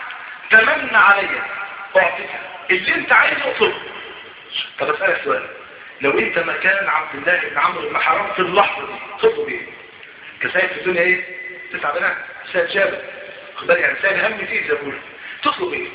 تمنى علي أعطيك اللي انت عايز اطلبه طب اسألك سؤال لو انت مكان عبد الله بن عمرو بن حرام في اللحظة دي تطلب ايه؟ كسائد في الدنيا ايه؟ تسعة بنات سائد شابة خد بالك يعني سائد هم فيه زي بقول تطلب ايه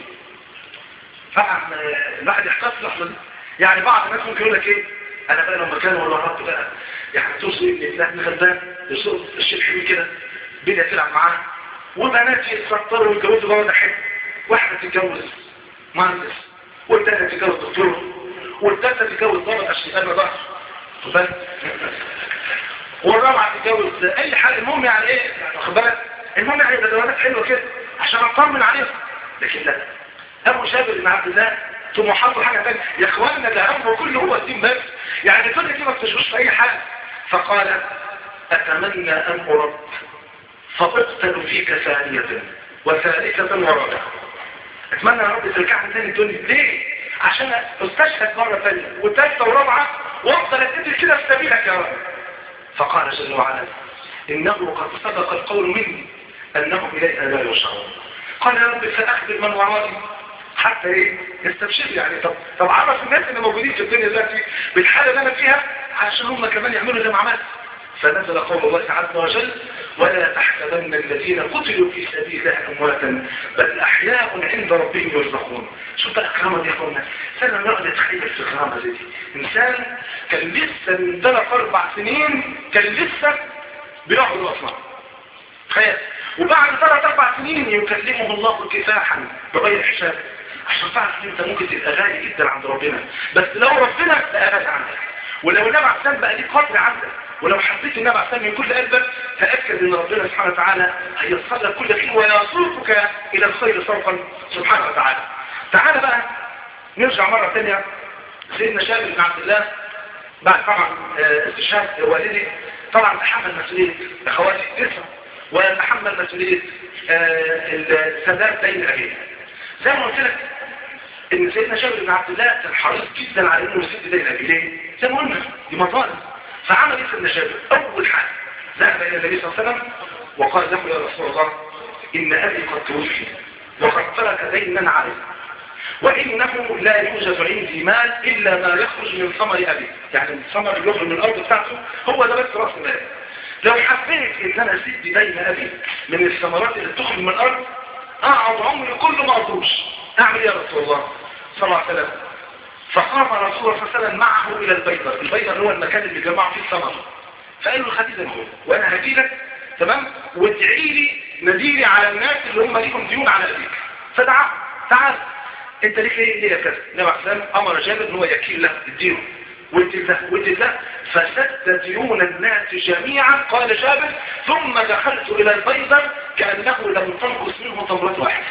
فعلا الواحد يحتاج في اللحظه دي يعني بعض الناس ممكن يقول لك ايه انا بقى لما كان ولا رب بقى يعني توصل ابن الله ابن غلبان يصير الشيء حلو كده بدأ تلعب معاه وبنات يتفطروا ويتجوزوا جوازة حلو واحدة تتجوز مهندس والتانية تتجوز دكتور والتالتة تتجوز ضابط عشان يبقى ضغط خد بالك والرابعة تتجوز اي حاجة المهم يعني ايه واخد بالك المهم يعني يبقى جوازات حلوة كده عشان اطمن عليهم لكن لا ابو جابر بن عبد الله طموحاته حاجه ثانيه يا اخواننا ده همه كله هو الدين بس يعني الدنيا دي ما بتشغلش في اي حاجه فقال اتمنى ان ارد فاقتل فيك ثانيه وثالثه ورابعه اتمنى يا رب ترجعني تاني الدنيا ليه عشان استشهد مره ثانيه وثالثه ورابعه وافضل اتقتل كده في سبيلك يا رب فقال جل وعلا انه قد سبق القول مني انهم اليها لا يشعرون قال يا رب فاخبر من ورائي حتى ايه يستبشر يعني طب طب عرف الناس اللي موجودين في الدنيا دلوقتي بالحاله اللي انا فيها عشان هم كمان يعملوا زي ما عملت فنزل قول الله عز وجل ولا تحسبن الذين قتلوا في سبيل الله امواتا بل احياء عند ربهم يرزقون شوف بقى الكرامه دي يا اخوانا سنه نقعد نتخيل في الكرامه زي دي انسان كان لسه من ثلاث اربع سنين كان لسه بيعبد الاصنام تخيل وبعد ثلاث اربع سنين يكلمه الله كفاحا بغير حساب عشان تعرف ان انت ممكن تبقى غالي جدا عند ربنا بس لو ربنا بقى غالي عندك ولو النبي عليه السلام بقى ليه قدر عندك ولو حبيت النبي عليه السلام من كل قلبك تاكد ان ربنا سبحانه وتعالى هيصل لك كل خير ويصرفك الى الخير صرفا سبحانه وتعالى تعالى بقى نرجع مره ثانيه سيدنا شابر بن عبد الله بعد طبعا استشهاد والدي طبعا تحمل مسؤوليه اخواتي تسعه ويتحمل مسؤوليه سداد دين ابيه زي ما قلت لك ان سيدنا جابر بن عبد الله كان حريص جدا على انه يسد دين ابيه ليه؟ زي ما قلنا دي مطالب فعمل ايه سيدنا جابر؟ اول حاجه ذهب الى النبي صلى الله عليه وسلم وقال له يا رسول الله ان ابي قد توفي وقد ترك دينا عليه وانه لا يوجد عندي مال الا ما يخرج من ثمر ابي يعني الثمر اللي يخرج من الارض بتاعته هو ده بس راس مال لو حبيت ان انا اسد دين ابي من الثمرات اللي بتخرج من الارض اقعد عمري كله ما اقدرش اعمل ايه يا رسول الله صلى الله عليه وسلم فقام رسول الله صلى الله عليه وسلم معه الى البيضة البيضة هو المكان اللي جمعوا فيه الثمر فقال له خديجة هو وانا هدي لك تمام وادعي لي نذيري على الناس اللي هم ليهم ديون على ابيك فدعا تعال انت ليك ايه ليه كذا النبي عليه السلام امر جابر ان هو يكيل له الدين ودي له ودي له فسد ديون الناس جميعا قال جابر ثم دخلت الى البيضة كانه لم تنقص منه تمرة واحده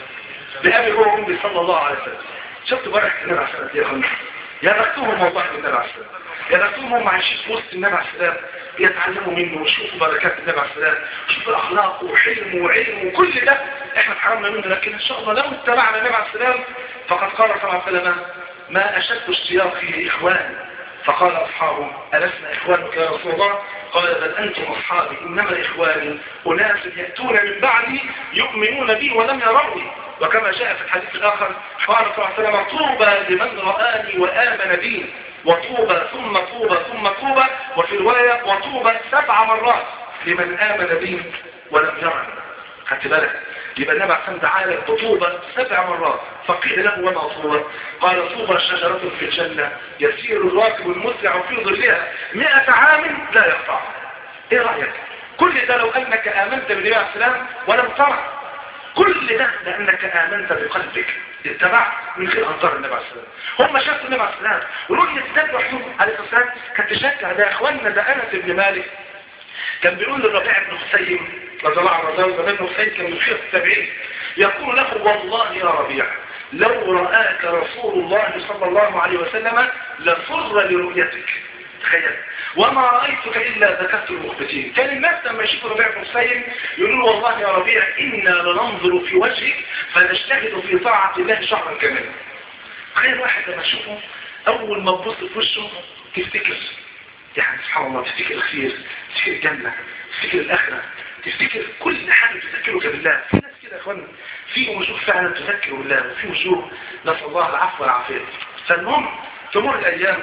بأبي هو أمي صلى الله عليه وسلم شفت بركة النبي عليه السلام يا خلنا يا بختهم والله النبي عليه السلام يا بختهم هم عايشين في وسط النبي عليه السلام يتعلموا منه ويشوفوا بركات النبي عليه السلام ويشوفوا أخلاقه وحلمه وعلمه وكل ده احنا اتحرمنا منه لكن ان شاء الله لو اتبعنا النبي عليه السلام فقد قال صلى الله عليه وسلم ما أشد اشتياقي لإخوان فقال أصحابه ألسنا إخوانك يا رسول الله قال بل أنتم أصحابي إنما إخواني أناس يأتون من بعدي يؤمنون بي ولم يروني وكما جاء في الحديث الآخر قال صلى الله عليه وسلم طوبى لمن رآني وآمن بي وطوبى ثم طوبى ثم طوبى وفي رواية وطوبى سبع مرات لمن آمن بي ولم يرني خدت بالك يبقى النبي عليه الصلاه والسلام دعا بطوبة سبع مرات فقيل له وما طوبة قال طوبى شجرة في الجنة يسير الراكب المسرع في ظلها مئة عام لا يقطع ايه رأيك كل ده لو انك امنت بالنبي عليه السلام ولم ترى كل ده لانك امنت بقلبك اتبعت من غير انظار النبي عليه السلام هم شافوا النبي عليه السلام ورؤية النبي وحده عليه الصلاه والسلام كانت تشجع ده يا اخواننا ده انس بن مالك كان بيقول للربيع بن حسين رضي الله عنه الربيع بن حسين كان من خير التابعين يقول له والله يا ربيع لو رآك رسول الله صلى الله عليه وسلم لفر لرؤيتك تخيل وما رأيتك إلا ذكرت المخبتين كان الناس لما يشوفوا ربيع بن حسين يقولوا والله يا ربيع إنا لننظر في وجهك فنجتهد في طاعة الله شهرا كاملا تخيل واحد لما تشوفه أول ما تبص في وشه تفتكر يعني سبحان الله تفتكر الخير تفتكر الجنة تفتكر الآخرة تفتكر كل حاجة تذكرك بالله في ناس كده يا اخوانا في وجوه فعلا تذكر بالله وفي وجوه نسأل الله العفو والعافية فالمهم تمر الأيام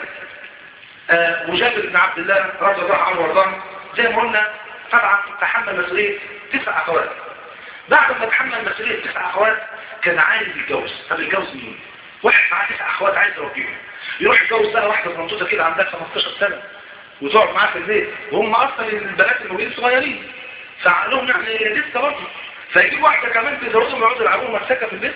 آه وجابر بن عبد الله رضي الله عنه وارضاه زي ما قلنا طبعا تحمل مسؤولية تسع أخوات بعد ما تحمل مسؤولية تسع أخوات كان عايز يتجوز طب يتجوز مين؟ واحد معاه تسع أخوات عايز يربيهم يروح يتجوز بقى واحدة صنطوطة كده عندها 15 سنة وتقعد معاه في البيت وهم اصلا البنات الموجودين صغيرين فعقلهم يعني لسه برضه فيجيب واحده كمان تزوجهم يقعدوا يلعبوا مسكه في البيت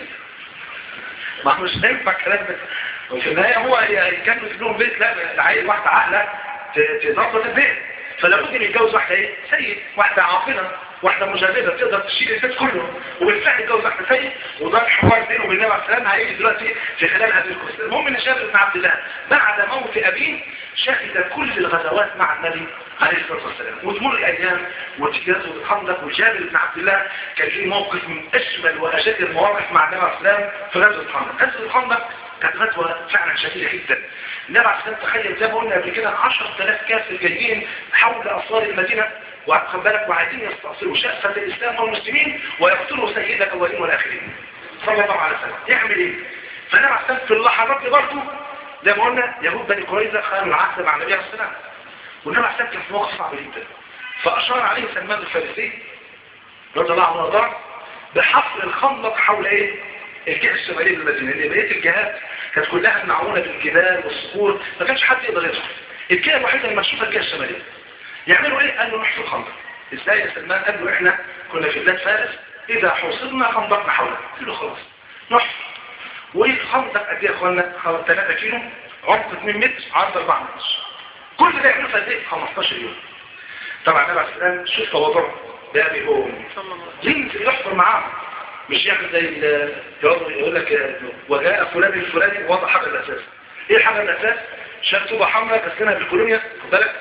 ما هو مش هينفع الكلام ده وفي النهايه هو يكمل في لهم بيت لا عايز واحده عاقله تظبط البيت فلابد ان يتجوز واحده ايه سيد واحده عاقله واحده مجاهده تقدر تشيل البيت كله وبالفعل يتجوز واحده سيد وده الحوار بينه وبين النبي عليه السلام هيجي دلوقتي في خلال هذه القصه المهم ان جابر بن عبد الله بعد موت ابيه شهد كل الغزوات مع النبي عليه الصلاه والسلام وتمر الايام وتيجي غزوه الخندق وجابر بن عبد الله كان ليه موقف من اجمل واجل المواقف مع النبي عليه السلام في غزوه الخندق غزوه الخندق كانت غزوه فعلا شديده جدا النبي عليه السلام تخيل زي ما قلنا قبل كده 10000 كافر جايين حول اسوار المدينه وخد بالك وعايزين يستأصلوا شأفة الإسلام والمسلمين ويقتلوا سيد الأولين والآخرين صلى الله عليه وسلم يعمل إيه؟ فأنا عشان في اللحظات دي برضه زي ما قلنا يهود بني قريظة خانوا العهد مع النبي عليه السلام والنبي عليه السلام كان في موقف صعب جدا فأشار عليه سلمان الفارسي رضي الله عنه وارضاه بحفر الخندق حول ايه الجهه الشماليه للمدينه اللي بقيه الجهات كانت كلها معونه بالجبال والصخور ما كانش حد يقدر يدخل الجهه الوحيده اللي مكشوفه الجهه الشماليه يعملوا ايه قالوا نحفر خندق ازاي يا سلمان قال له احنا كنا في بلاد فارس اذا حوصلنا خندقنا حولها قال له خلاص نحفر والخندق قد ايه يا اخوانا 3 كيلو عمق 2 متر عرض 4 متر كل ده يعملوا في قد ايه 15 يوم طبعا النبي عليه السلام شوف تواضعه بأبي هو ينزل يحفر معاه مش يعمل زي يقول لك وجاء فلان الفلاني ووضع حجر الأساس ايه حجر الأساس؟ شاف طوبة حمراء كسنها بالكولونيا خد بالك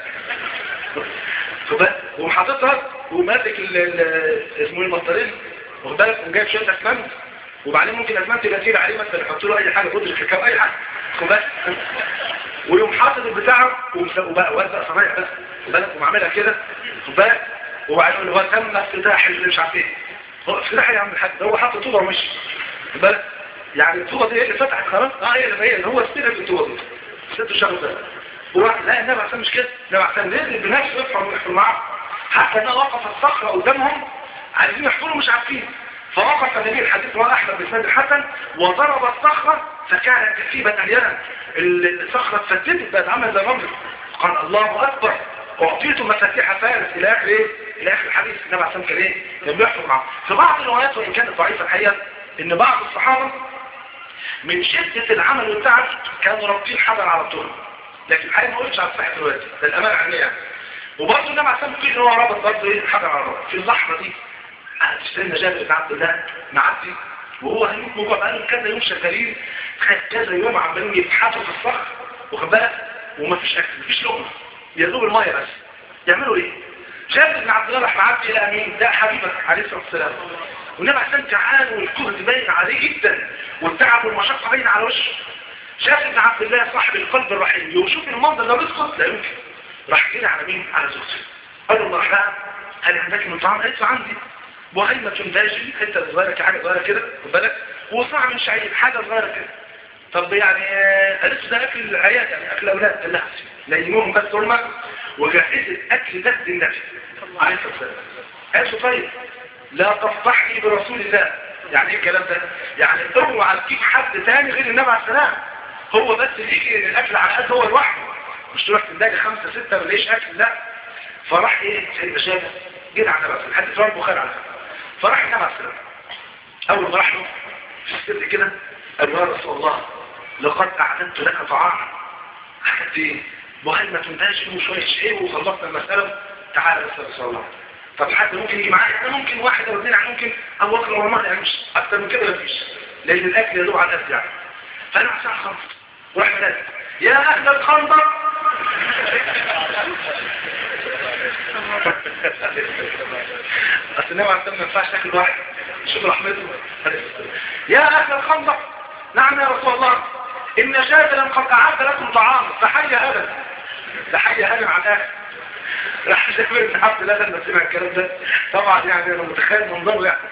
خد بالك ومحطتها وماسك اسمه المطرين واخد بالك وجايب شوية اسمنت وبعدين ممكن اسمنت يبقى تقيل عليه مثلا يحط له اي حاجه بودره كاكاو اي حاجه خد بالك ويقوم حاطط البتاع وبقى وزق صنايع بس خد بالك ومعملها كده خد بالك وبعدين هو تم افتتاح اللي مش عارف ايه هو افتتاح يا عم الحاج ده هو حط طوبه ومشي بالك يعني الطوبه دي اللي فتحت خلاص اه هي اللي هي هو استلم الطوبه دي ست شهر ده وراح لا النبي عشان مش كده النبي عشان نزل بنفسه يفهم ويحفر معاه حتى انه وقف الصخره قدامهم عايزين يحفروا مش عارفين فوقف النبي الحديث رواه احمد بن الحسن وضرب الصخره فكانت كثيبه اليمن الصخره اتفتت بقت عامله زي الرمل قال الله اكبر اعطيته مفاتيح فارس الى اخر ايه الى اخر الحديث النبي عليه الصلاه ايه كان بيحفر معه في بعض الروايات وان كانت ضعيفه الحقيقه ان بعض الصحابه من شده العمل والتعب كانوا رابطين حجر على الطرق لكن الحقيقه ما قلتش على صحه الروايه ده الامانه عني يعني وبرضه النبي عليه الصلاه والسلام ان هو رابط برضه ايه الحجر على الرأس في اللحظه دي سيدنا جابر بن عبد الله معدي وهو هيموت موجوع بقاله كذا يوم شغالين خد كذا يوم عمالين يبحثوا في الصخر واخد بالك ومفيش اكل مفيش لقمه يا دوب الميه بس يعملوا ايه جابر بن عبد الله راح معدي الى مين ده حبيبك عليه الصلاه والسلام والنبي عشان جعان والجهد باين عليه جدا والتعب والمشقه باين على وشه جابر بن عبد الله صاحب القلب الرحيم يشوف المنظر ده بيسقط لا يمكن راح كده على مين على زوجته قال له الله بقى هل عندك من طعام قالت له عندي وهيمة داجي حته صغيره حاجه صغيره كده خد بالك وصاع من شعير حاجه صغيره كده طب يعني قالت ده اكل العيال يعني اكل الاولاد قال لها ليموهم بس هم وجهزت اكل ده للنبي عليه الصلاه والسلام قالت له طيب لا تفضحني برسول الله يعني ايه الكلام ده يعني اوعى تجيب حد تاني غير النبي عليه السلام هو بس اللي يجي ان الاكل على قد هو لوحده مش تروح تلاقي خمسه سته ما ليش اكل لا فراح ايه سيدنا جابر جه على النبي الحديث رواه البخاري على فكره فراح النبي عليه السلام اول ما راح له في السر كده قال يا رسول الله لقد اعددت لك طعاما حكت ايه مهمة داجل وشوية شيء وخلصنا المسألة تعالى بس يا رسول الله طب حد ممكن يجي معايا احنا ممكن واحد او اثنين ممكن او وكر ورمان يعني مش اكتر من كده مفيش لان الاكل يدوب على القد يعني فانا عشان خلص وراح منادي يا اهل الخندق اصل النبي عليه الصلاه ما ينفعش تاكل واحد شوف رحمته يا اهل الخندق نعم يا رسول الله ان جابلا قد اعد لكم طعام فحيا ابدا ده حيا ابدا على الاخر راح جابر بن عبد الله لما سمع الكلام ده طبعا يعني انا متخيل منظره يعني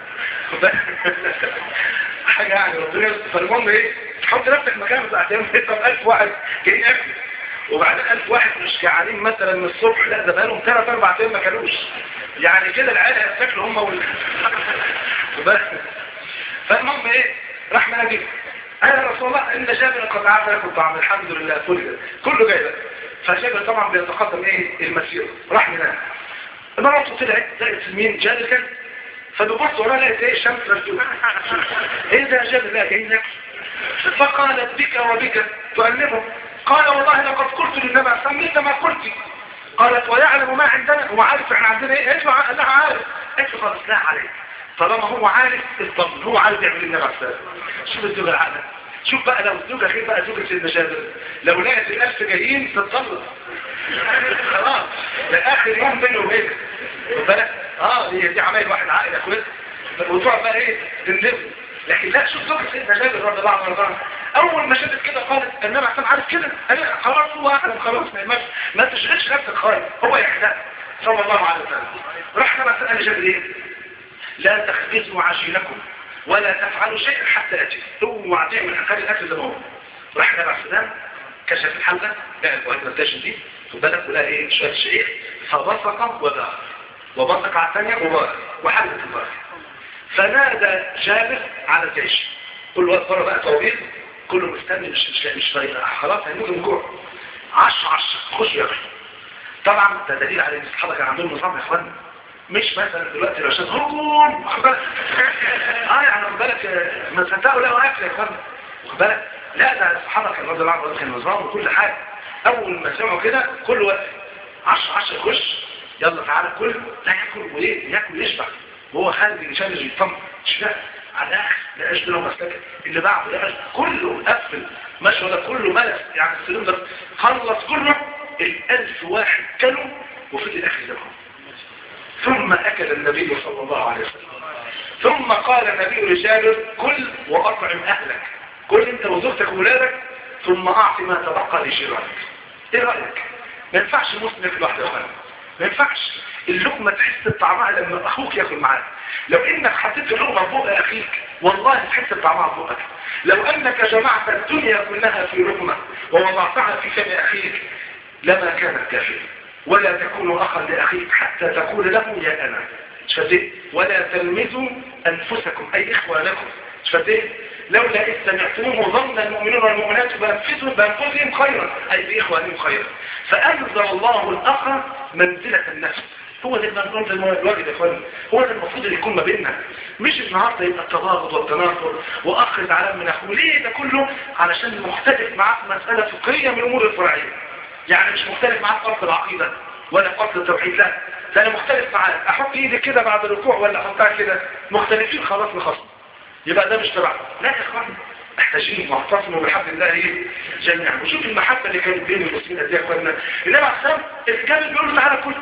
حاجه يعني ربنا فالمهم ايه تحط نفسك مكان ساعتين طب 1000 واحد جايين ياكلوا وبعدين 1000 واحد مش جعانين مثلا من الصبح لا ده بقالهم 3 4 ايام ما كلوش يعني كده العيال هيتاكلوا هم وال بس فالمهم ايه راح منادي قال يا رسول الله ان جابر قد عاد لكم طعام الحمد لله كل كله جاي بقى فجابر طبعا بيتقدم ايه المسير راح منام مراته طلعت لقيت مين جابر كان فببص وراها لقيت ايه الشمس مفتوحه ايه ده يا جابر لا جاي ناكل فقالت بك وبك تؤلمه قال والله لقد قلت للنبي صلى الله ما قلت قالت ويعلم ما عندنا هو عارف احنا عندنا ايه ايش قال لها عارف ايش خلاص لا عليك طالما هو عارف الضمن هو عارف يعمل النبي عليه الصلاه شوف الزوجه العقله شوف بقى لو الزوجه غير بقى زوجة سيدنا جابر لو لقت الألف جايين تتطلق خلاص ده آخر يوم بينه وبينك خد بالك اه دي دي عمايل واحد عاقل يا اخويا وتقعد بقى ايه تندم لكن لا شوف زوجة سيدنا جابر رضي الله عنه وارضاه اول ما شافت كده قالت النبي عشان عارف كده قال خلاص هو اعلم خلاص ما ما, ما تشغلش نفسك خالص هو يحرق صلى الله عليه وسلم راح كما سأل جابر ايه لا تخبزوا عجينكم ولا تفعلوا شيئا حتى أتي اوعى تعمل خلي الأكل زي ما هو راح النبي عليه السلام كشف الحلقة لقى الوهد الداشن دي خد بالك ولا ايه شوية شعير فبصق وباع وبصق على الثانية وباع وحلت الباع فنادى جابر على الجيش كل وقت بره بقى توبيخ كله مستني مش مش مش طريقة خلاص هيموت من جوع عش عش خش ياكل طبعا ده دليل على ان الصحابه كان عندهم نظام يا اخوانا مش مثلا دلوقتي لو شاف هجوم واخد بالك اه يعني واخد بالك ما صدقوا لقوا اكل يا اخوانا واخد بالك لا ده الصحابه كان رضي الله عنهم كان نظام وكل حاجه اول ما سمعوا كده كل وقت عش عش يخش يلا تعالى كل لا ياكل وايه ياكل يشبع وهو خارج يشمس يطمن شبع على الاخر لا ايش لو مسكت اللي بعده لا كله قفل ماشي ولا كله ملف يعني السلندر خلص كله الالف واحد كلوا وفضل الاكل ده ثم اكل النبي صلى الله عليه وسلم ثم قال النبي لجابر كل واطعم اهلك كل انت وزوجتك وولادك ثم اعطي ما تبقى لجيرانك ايه رايك ما ينفعش مسلم ياكل لوحده يا ما ينفعش اللقمة تحس بطعمها لما اخوك ياكل معاك لو انك حطيت اللقمة في بق اخيك والله تحس بطعمها في بقك لو انك جمعت الدنيا كلها في لقمة ووضعتها في فم اخيك لما كانت كافية ولا تكون اخا لاخيك حتى تقول له يا انا شفت ولا تلمزوا انفسكم اي اخوانكم شفت لولا إذ سمعتموه ظن المؤمنون والمؤمنات بأنفسهم بأنفسهم خيرا أي بإخوانهم خيرا فأنزل الله الأخ منزلة النفس هو ده المنظر الواجب يا اخواني هو ده المفروض اللي يكون ما بيننا مش النهارده يبقى التباغض والتنافر واخ زعلان من اخوه ليه ده كله علشان مختلف معاه في مساله فقهيه من الامور الفرعيه يعني مش مختلف معاه في اصل العقيده ولا في اصل التوحيد لا ده انا مختلف معاه احط ايدي كده بعد الركوع ولا احطها كده مختلفين خلاص نخصم يبقى ده مش تبعنا لا يا اخوان محتاجين واعتصموا بحبل الله ايه جميعا وشوف المحبه اللي كانت بين المسلمين قد ايه يا اخواننا النبي عليه السلام الكامل بيقول له تعالى كل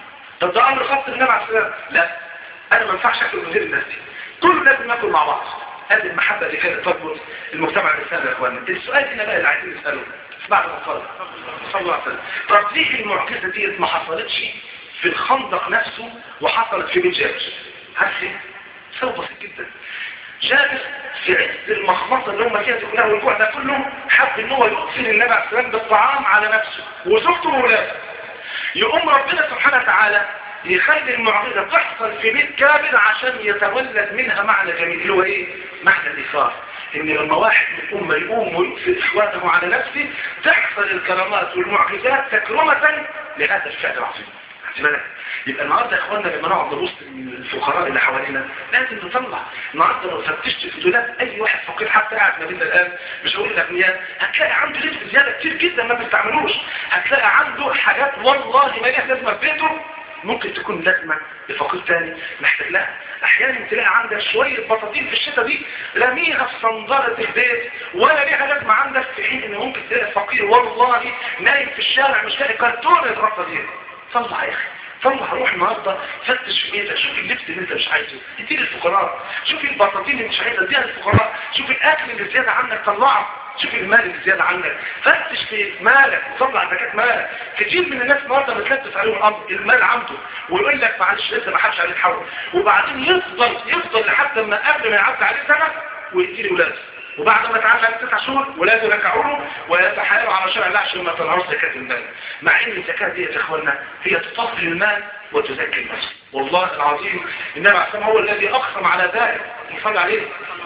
طب ده امر خاص بالنبي عليه السلام لا انا ما ينفعش اكل من غير الناس دي كل لازم ناكل مع بعض هذه المحبه اللي كانت تربط المجتمع الاسلامي يا اخواننا السؤال هنا بقى اللي عايزين نساله بعد ما صلى صلى الله عليه وسلم طب ليه المعجزه دي ما حصلتش في الخندق نفسه وحصلت في بيت جابر عارف ايه سبب بسيط جدا جابر في عز المخمصة اللي هم فيها كلها والجوع ده كله حب ان هو يقفل النبي عليه السلام بالطعام على نفسه وزوجته وولاده يقوم ربنا سبحانه وتعالى يخلي المعجزة تحصل في بيت كابر عشان يتولد منها معنى جميل اللي هو ايه؟ معنى الإثار ان لما واحد من الأمة يقوم ويقفل إخوانه على نفسه تحصل الكرامات والمعجزات تكرمة لهذا الفعل العظيم بالك يبقى النهارده يا اخوانا لما نقعد نبص الفقراء اللي حوالينا لازم نطلع النهارده لو فتشت في دولاب اي واحد فقير حتى قاعد ما بيننا الان مش هقول لك مياه هتلاقي عنده لبس زياده كتير جدا ما بيستعملوش هتلاقي عنده حاجات والله ما ليها لازمه في بيته ممكن تكون لازمه لفقير تاني محتاج لها احيانا تلاقي عندك شويه بطاطين في الشتاء دي رميها في صندره البيت ولا ليها لازمه عندك في حين ان ممكن تلاقي فقير والله نايم في الشارع مش لاقي كرتون يتغطى بيه طلع يا اخي طلع روح النهارده فتش في بيتك شوف اللبس اللي انت مش عايزه اديه للفقراء شوف البطاطين اللي مش عايزها اديها للفقراء شوف الاكل اللي زياده عنك طلعه شوف المال اللي زياده عنك فتش في مالك وطلع زكاه مالك كتير من الناس النهارده بتلبس عليهم الامر المال عنده ويقول لك معلش لسه ما حدش عليه تحول وبعدين يفضل يفضل لحد ما قبل ما يعدي عليه سنه ويدي له ولاده وبعد ما تعدى على تسع شهور ولاده يرجعوا له ويتحايلوا على شرع الله عشان ما تنهارش زكاه المال مع ان الزكاه دي يا اخوانا هي تفضل المال وتزكي النفس والله العظيم النبي عليه الصلاه هو الذي اقسم على ذلك وصلى عليه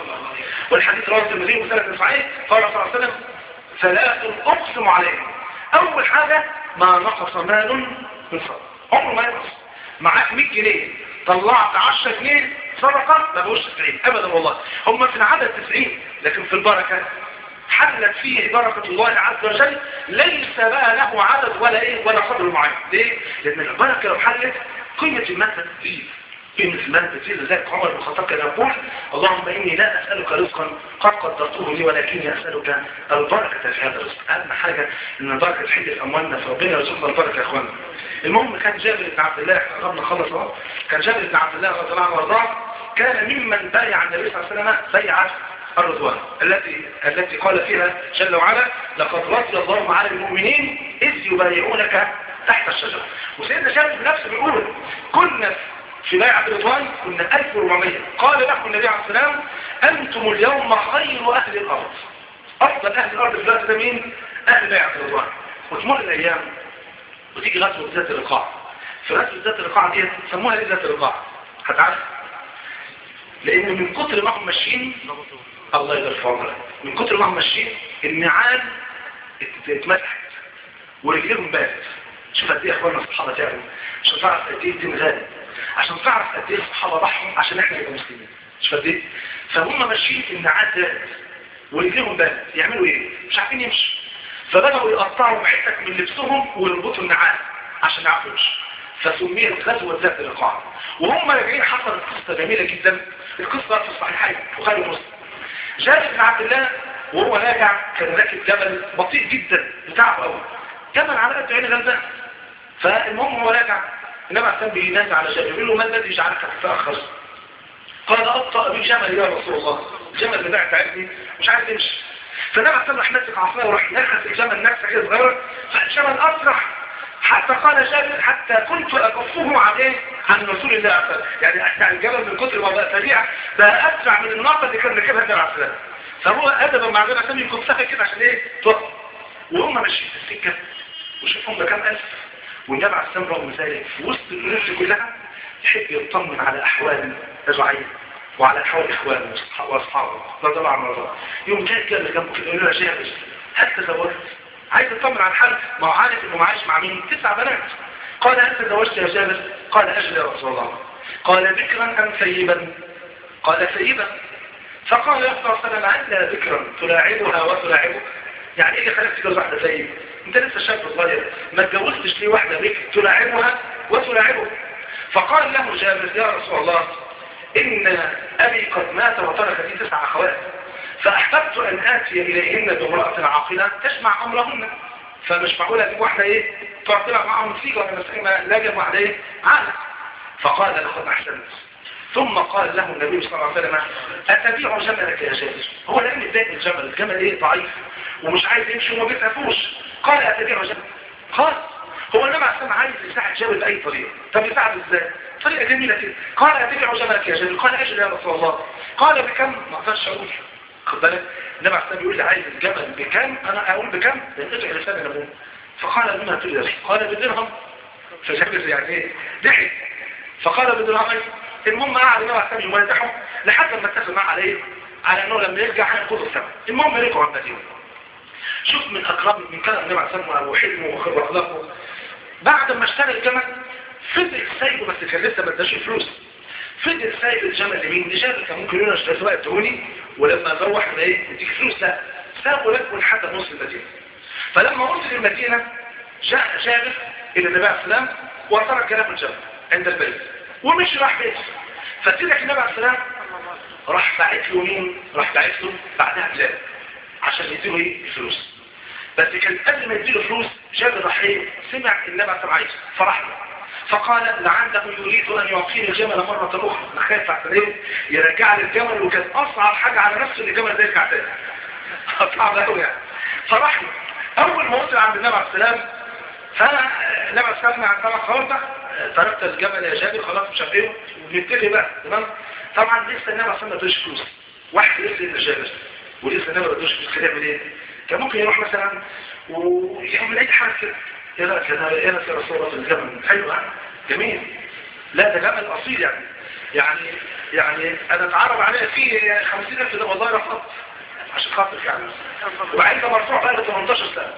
والحديث رواه الترمذي وسند صحيح قال صلى الله عليه وسلم ثلاث اقسم عليه اول حاجه ما نقص مال من صدقه عمره ما ينقص معاك 100 جنيه طلعت 10 جنيه صدقة ما بقوش 90 ابدا والله هم في العدد 90 لكن في البركة حلت فيه بركة الله عز وجل ليس بقى له عدد ولا ايه ولا قدر معين ليه؟ لان البركة لو حلت قيمة المال تزيد قيمة المال تزيد لذلك عمر بن الخطاب كان يقول اللهم اني لا اسألك رزقا قد قدرته لي ولكني اسألك البركة في هذا الرزق اهم حاجة ان البركة تحل في اموالنا فربنا يرزقنا البركة يا اخوانا المهم كان جابر بن عبد الله قبل خلص اهو كان جابر بن عبد الله رضي الله عنه وارضاه كان ممن بايع النبي صلى الله عليه وسلم بيعة الرضوان التي التي قال فيها جل وعلا لقد رضي الله على المؤمنين إذ يبايعونك تحت الشجرة وسيدنا جابر بنفسه بيقول كنا في بيعة رضوان كنا 1400 قال لكم النبي عليه السلام أنتم اليوم خير أهل الأرض أفضل أهل الأرض في الوقت ده مين؟ أهل بيعة رضوان وتمر الأيام وتيجي غزوة ذات الرقاع في غزوة ذات الرقاع دي سموها ليه ذات الرقاع هتعرف لأن من كتر ما هم ماشيين الله يبارك في عمرك من كتر ما هم ماشيين النعال اتمسحت ورجليهم باتت شوف قد ايه يا اخوانا الصحابه تعملوا عشان تعرف قد ايه الدين غالي عشان تعرف قد ايه الصحابه ضحوا عشان احنا نبقى مسلمين شوف قد ايه فهم ماشيين النعال زادت ورجليهم باتت يعملوا ايه مش عارفين يمشوا فبدأوا يقطعوا حتة من لبسهم ويربطوا النعال عشان ما يعرفوش فسميت غزوة ذات الرقاع وهم راجعين حصلت قصة جميلة جدا القصة في الصحيحين بخاري ومسلم جابر بن عبد الله وهو راجع كان راكب جبل بطيء جدا بتاعه قوي جبل على قد عين غلبان فالمهم هو راجع النبي عليه السلام بينادي على جابر يقول له ما الذي جعلك تتاخر قال ابطا بي جمل يا رسول الله الجمل بتاعي تعبني مش عارف يمشي فالنبي عليه السلام راح ماسك عصايه وراح نخس الجمل نفسه كده صغيره فالجمل اسرع حتى قال جابر حتى كنت اكفه عن ايه عن رسول الله عليه السلام يعني يعني الجبل من كتر ما بقى سريع بقى اسرع من الناقه اللي كان راكبها النبي عليه السلام فهو ادبا مع النبي عشان يكفها كده عشان ايه توقف وهم ماشيين في السكه وشوفهم بكام الف والنبي عليه السلام رغم ذلك في وسط القلوب دي كلها يحب يطمن على احوال الرعيه وعلى احوال اخوانه واصحابه رضي الله عنه وارضاه يوم جاي كده اللي جنبه كده يقول له يا جابر هل تزوجت عايز يطمن على الحال ما هو عارف انه معايش مع مين تسع بنات قال هل تزوجت يا جابر قال اجل يا رسول الله قال بكرا ام ثيبا قال ثيبا فقال يا رسول الله عندها بكرا تلاعبها وتلاعبك يعني ايه اللي خلاك تتجوز واحده ثيب انت لسه شاب صغير ما اتجوزتش ليه واحده بك تلاعبها وتلاعبك فقال له جابر يا رسول الله إن أبي قد مات وترك لي تسع أخوات فأحببت أن آتي إليهن بامرأة عاقلة تجمع أمرهن فمش معقولة أجيب واحدة إيه تقعد تلعب معهم فيك وأنا مسكينة لاجم واحدة إيه عاقلة فقال لقد أحسنت ثم قال له النبي صلى الله عليه وسلم أتبيع جملك يا جابر هو لأن ازاي الجمل الجمل إيه ضعيف ومش عايز يمشي وما بيتعفوش قال أتبيع جمل قال هو النبي عليه السلام عايز يساعد جابر بأي طريقة طب يساعد ازاي طريقة جميلة كده قال أتبع جملك يا جابر قال أجل يا رسول الله قال بكم ما اقدرش اقول خد بالك النبي عليه السلام يقول لي عايز الجمل بكم انا اقول بكم لان ادعي لسان النبوة فقال بما تريد قال بدرهم فجابر يعني ايه ضحك فقال بدرهم المهم قعد النبي عليه السلام يمدحه لحد ما اتفق معاه على ايه على انه لما يرجع هياخد الثمن المهم رجعوا عن مدينه شوف من اكرم من كلام النبي عليه السلام وحلمه وخبر اخلاقه بعد ما اشترى الجمل فضل سايبه بس كان لسه ما اداش فلوس فضل سايب الجمل لمين لجابر كان ممكن يقول اشتريت بقى ادوني ولما اروح انا ايه اديك فلوس لا سابه لكم لحد نص المدينه فلما وصل المدينه جاء جابر الى النبي عليه السلام وترك كلام الجمل عند البيت ومش راح بيته فتلك النبي عليه السلام راح باعت له مين راح باعت له بعدها بلاد عشان يديله ايه الفلوس بس كان قبل ما يديله فلوس جابر راح ايه سمع النبي عليه السلام عايز فرح له فقال لعله يريد ان يعطيني الجمل مرة اخرى انا خايف اعتبره يرجع لي الجمل وكان اصعب حاجة على نفسه ان الجمل ده يرجع تاني صعب قوي يعني فرح له اول ما وصل عند النبي عليه السلام فالنبي عليه السلام عن طبعا خلاص بقى تركت الجمل يا جابر خلاص مش عارف ونبتدي بقى تمام طبعا لسه النبي عليه السلام ما ادوش فلوس واحد لسه ابن جابر ولسه النبي ما ادوش فلوس كده يعمل ايه كان ممكن يروح مثلا ويعمل اي حاجه كده ايه رايك يا ايه رايك يا رسول الله في الجمل حلو ها جميل لا ده جمل اصيل يعني يعني يعني انا اتعرض عليها فيه 50000 ده وظاهر فقط عشان خاطر يعني وبعدين ده مرفوع بقى ل 18 سنه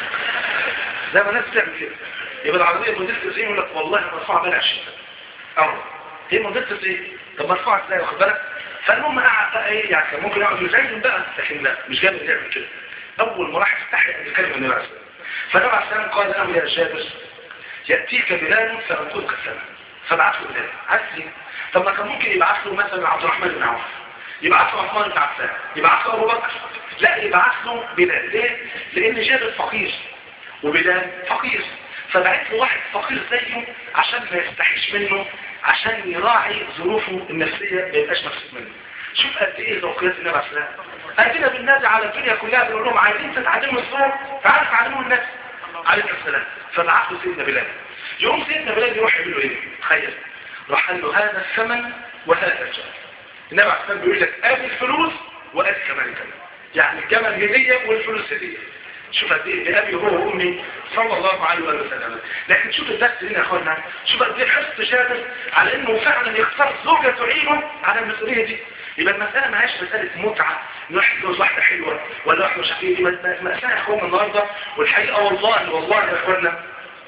زي ما الناس بتعمل كده يبقى العربيه موديل 90 يقول لك والله مرفوعه بقى 20 سنه اه هي موديل 90 طب مرفوعه ازاي واخد بالك فالمهم قعد بقى ايه يعني كان ممكن يقعد يزين بقى لكن لا مش جامد يعمل كده اول ما راح يستحي ان يتكلم النبي عليه الصلاه فالنبي عليه السلام قال له يا جابر يأتيك بلال فأنقذك السلام فبعث له بلال عايز ليه؟ طب ما كان ممكن يبعث له مثلا عبد الرحمن بن عوف يبعث له عثمان بن عفان يبعث له ابو بكر لا يبعث له بلال ليه؟ لان جابر فقير وبلال فقير فبعث له واحد فقير زيه عشان ما يستحيش منه عشان يراعي ظروفه النفسيه ما يبقاش مكسوب منه شوف قد ايه ذوقيات النبي عليه السلام ادينا بالنادي على الدنيا كلها بنقول لهم عايزين تتعلموا الصوم تعالوا تعلموا الناس عليه السلام فبعت له سيدنا بلال يوم سيدنا بلال يروح يقول له ايه تخيل راح قال له هذا الثمن وهذا الجمل النبي عليه الصلاه بيقول لك ادي الفلوس وادي كمان الجمل يعني الجمل هديه والفلوس هديه شوف قد ايه بأبي هو وامي صلى الله عليه وسلم لكن شوف الدرس هنا يا اخوانا شوف قد ايه حرص شادر على انه فعلا يختار زوجة تعينه على المسؤولية دي يبقى المسألة ما هيش مسألة متعة انه واحد يتجوز واحدة حلوة ولا واحدة مش عارف ايه دي مأساة يا اخوانا النهارده والحقيقة والله والله يا اخوانا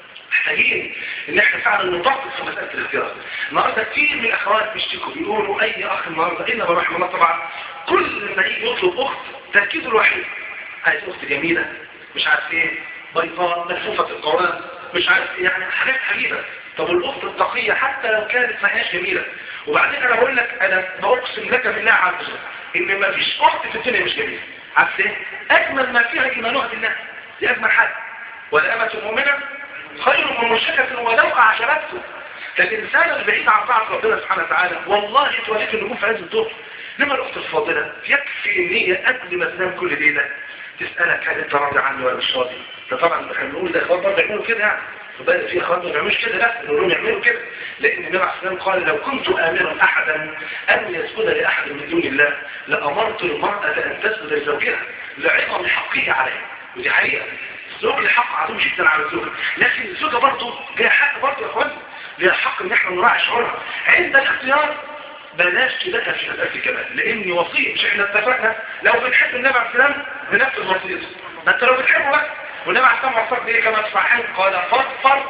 محتاجين ان احنا فعلا نضغط في مسألة الاختيار النهارده كتير من الاخوات بيشتكوا بيقولوا اي اخ النهارده الا من رحم الله طبعا كل ما يجي يطلب اخت تركيزه الوحيد عايز اخت جميلة مش عارف ايه بيضاء ملفوفة القوام مش عارف ايه يعني حاجات عجيبة طب الاخت التقية حتى لو كانت ما هياش جميلة وبعدين انا بقول لك انا بأقسم لك بالله عز وجل ان ما فيش اخت في الدنيا مش جميلة عارف ايه اجمل ما فيها ايمانها بالله دي اجمل حاجة والامة المؤمنة خير من مشركة ولو اعجبته فالانسان البعيد عن طاعة ربنا سبحانه وتعالى والله توليك النجوم في عز الظهر لما الاخت الفاضلة يكفي ان هي قبل ما تنام كل ليلة تسألك هل انت راضي عني ولا مش راضي ده طبعا احنا بنقول ده اخوات برضه يعملوا كده يعني وبقى في اخوات ما بيعملوش كده لا نقول لهم يعملوا كده لان النبي عليه الصلاه قال لو كنت امرا احدا ان يسجد لاحد من دون الله لامرت المراه ان تسجد لزوجها لعظم حقه عليها ودي حقيقه الزوج له حق عظيم جدا على الزوجه لكن الزوجه برضه ليها حق برضه يا اخوان ليها حق ان احنا نراعي شعورها عند الاختيار بلاش تبقى في مسألة الكمال لاني وصية مش احنا اتفقنا لو بنحب النبي عليه السلام بنفذ وصيته ما انت لو بتحبه بقى والنبي عليه السلام وصاك بايه كما تصحيح قال فاظفر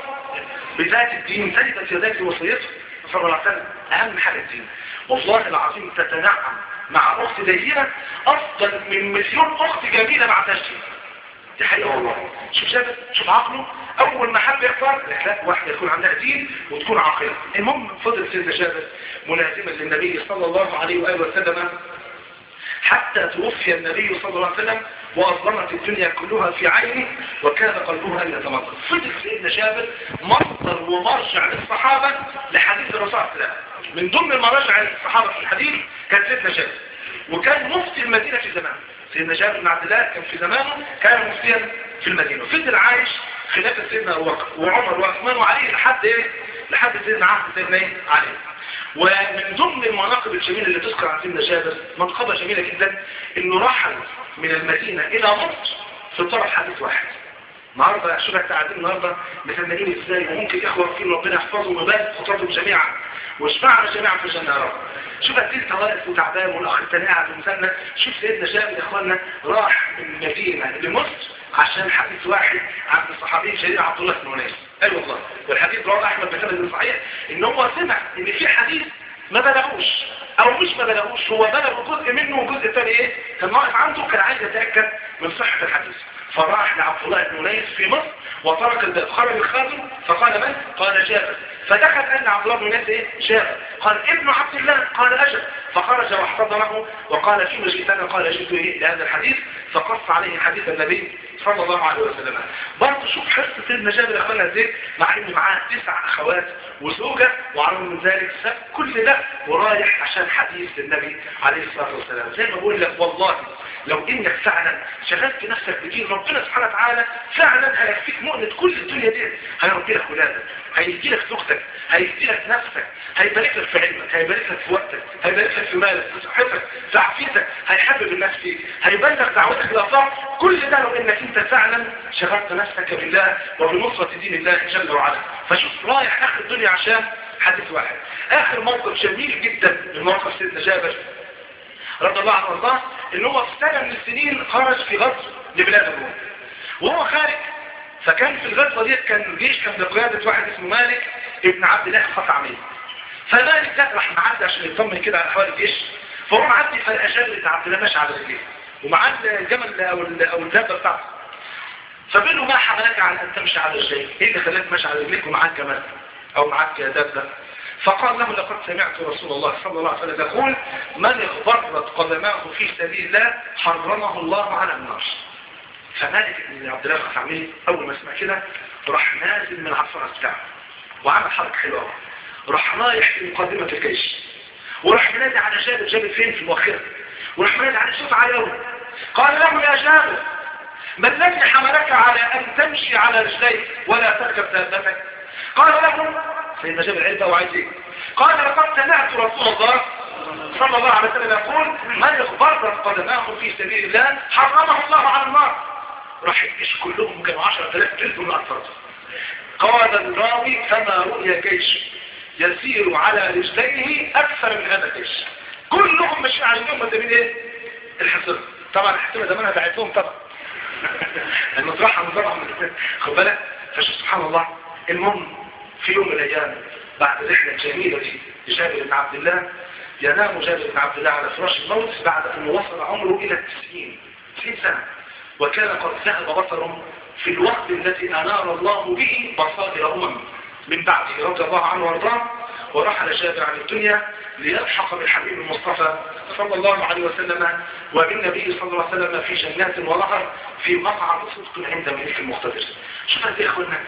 بذات الدين تجد يداك وصيته صلى الله عليه وسلم اهم حاجة الدين والله العظيم تتنعم مع اخت دينة افضل من مليون اخت جميلة مع تشجيع دي حقيقة والله شوف شابت شوف عقله اول ما حب يختار لا واحدة يكون عندها دين وتكون عاقلة المهم فضل سيدنا شابت ملازما للنبي صلى الله عليه وآله وسلم حتى توفي النبي صلى الله عليه وسلم وأظلمت الدنيا كلها في عينه وكان قلبها يتمطر فضل سيدنا جابر مصدر ومرجع للصحابة لحديث الرسول صلى الله عليه وسلم من ضمن المراجع للصحابة في الحديث كان سيدنا جابر وكان مفتي المدينة في زمانه سيدنا جابر بن عبد الله كان في زمانه كان مفتيا في المدينة فضل عايش خلافة سيدنا أبو بكر وعمر وعثمان وعلي لحد ايه لحد سيدنا عهد سيدنا ايه علي ومن ضمن المناقب الجميلة اللي تذكر عن سيدنا جابر منقبة جميلة جدا انه رحل من المدينة الى مصر في طرف حديث واحد النهارده شوف احنا قاعدين النهارده مسميين ازاي وممكن اخوه فين ربنا يحفظهم ويبارك خطابهم جميعا واشفعنا جميعا في الجنه يا رب شوف قد ايه انت واقف وتعبان والاخ الثاني قاعد في المثنى شوف سيدنا جابر يا اخوانا راح من المدينه لمصر عشان حديث واحد عن الصحابي الجليل عبد الله بن انيس اي والله والحديث رواه احمد بن حنبل صحيح ان هو سمع ان في حديث ما بلغوش او مش ما بلغوش هو بلغ جزء منه وجزء الثاني ايه كان واقف عنده كان عايز يتاكد من صحه الحديث فراح لعبد الله بن انيس في مصر وترك الباب خرج الخادم فقال من قال جابر فدخل قال عبد الله بن انيس ايه جابر قال ابن عبد الله قال اجل فخرج واحتضنه وقال في مجلسنا قال جئت ايه لهذا الحديث فقص عليه حديث النبي صلى الله عليه وسلم برضه شوف حرص سيدنا جابر يا اخوانا ازاي مع ان معاه تسع اخوات وزوجه وعلى من ذلك ساب كل ده ورايح عشان حديث النبي عليه الصلاه والسلام زي ما بقول لك والله لو انك فعلا شغلت نفسك بدين ربنا سبحانه وتعالى فعلا هيكفيك مؤنة كل الدنيا دي هيربي لك ولادك هيدي لك زوجتك هيدي لك نفسك هيبارك لك في علمك هيبارك لك في وقتك هيبارك لك في مالك في صحتك في عافيتك هيحبب الناس فيك هيبلغ دعوتك لله كل ده لو انك انت فعلا شغلت نفسك بالله وبنصرة دين الله جل وعلا فشوف رايح اخر الدنيا عشان حديث واحد اخر موقف جميل جدا من موقف سيدنا جابر رضي الله عنه وارضاه ان هو في سنة من السنين خرج في غزو لبلاد الروم وهو خارج فكان في الغزوة ديت كان جيش كان بقيادة واحد اسمه مالك ابن عبد الله الخطعمي فمالك ده راح معدي عشان يطمن كده على احوال الجيش فهو معدي فالأجال بتاع عبد الله ماشي على رجليه ومعاه الجمل او او الدابه بتاعته فبيقول ما حملك على ان تمشي على رجليك ايه اللي خلاك ماشي على رجليك ومعاك جمل او معاك دابه فقال له لقد سمعت رسول الله صلى الله عليه وسلم يقول من اغبرت قدماه في سبيل الله حرمه الله على النار فمالك بن عبد الله الخطعمي اول ما سمع كده راح نازل من عصفرة بتاعه وعمل حركه حلوه راح رايح في مقدمه الجيش وراح منادي على جابر جابر فين في المؤخره وراح منادي على شوف عيوه قال له يا جابر ما الذي حملك على أن تمشي على رجليك ولا تركب دابتك قال له سيدنا جابر العلبة وعايز ايه قال لقد سمعت رسول الله صلى الله عليه وسلم يقول من اخبرت قدماه في سبيل الله حرمه الله على النار راح الجيش كلهم كانوا 10000 جلد من أكثر قال الراوي فما رؤيا جيش يسير على رجليه أكثر من هذا الجيش كلهم ماشيين على اليوم قدامين ايه الحصر طبعا الحصر ده منها بعتهم طبعا المطرحة مطرحة من خد بالك فشوف سبحان الله المهم في يوم من الايام بعد رحلة جميلة لجابر بن عبد الله ينام جابر بن عبد الله على فراش الموت بعد أن وصل عمره إلى التسعين 90 سنة وكان قد ذهب بصره في الوقت الذي أنار الله به بصائر أمم من بعده رضي الله عنه وارضاه ورحل جابر عن الدنيا ليلحق بالحبيب المصطفى صلى الله عليه وسلم وبالنبي صلى الله عليه وسلم في جنات ونهر في مقعد صدق عند ملك المقتدر شوف قد ايه اخوانا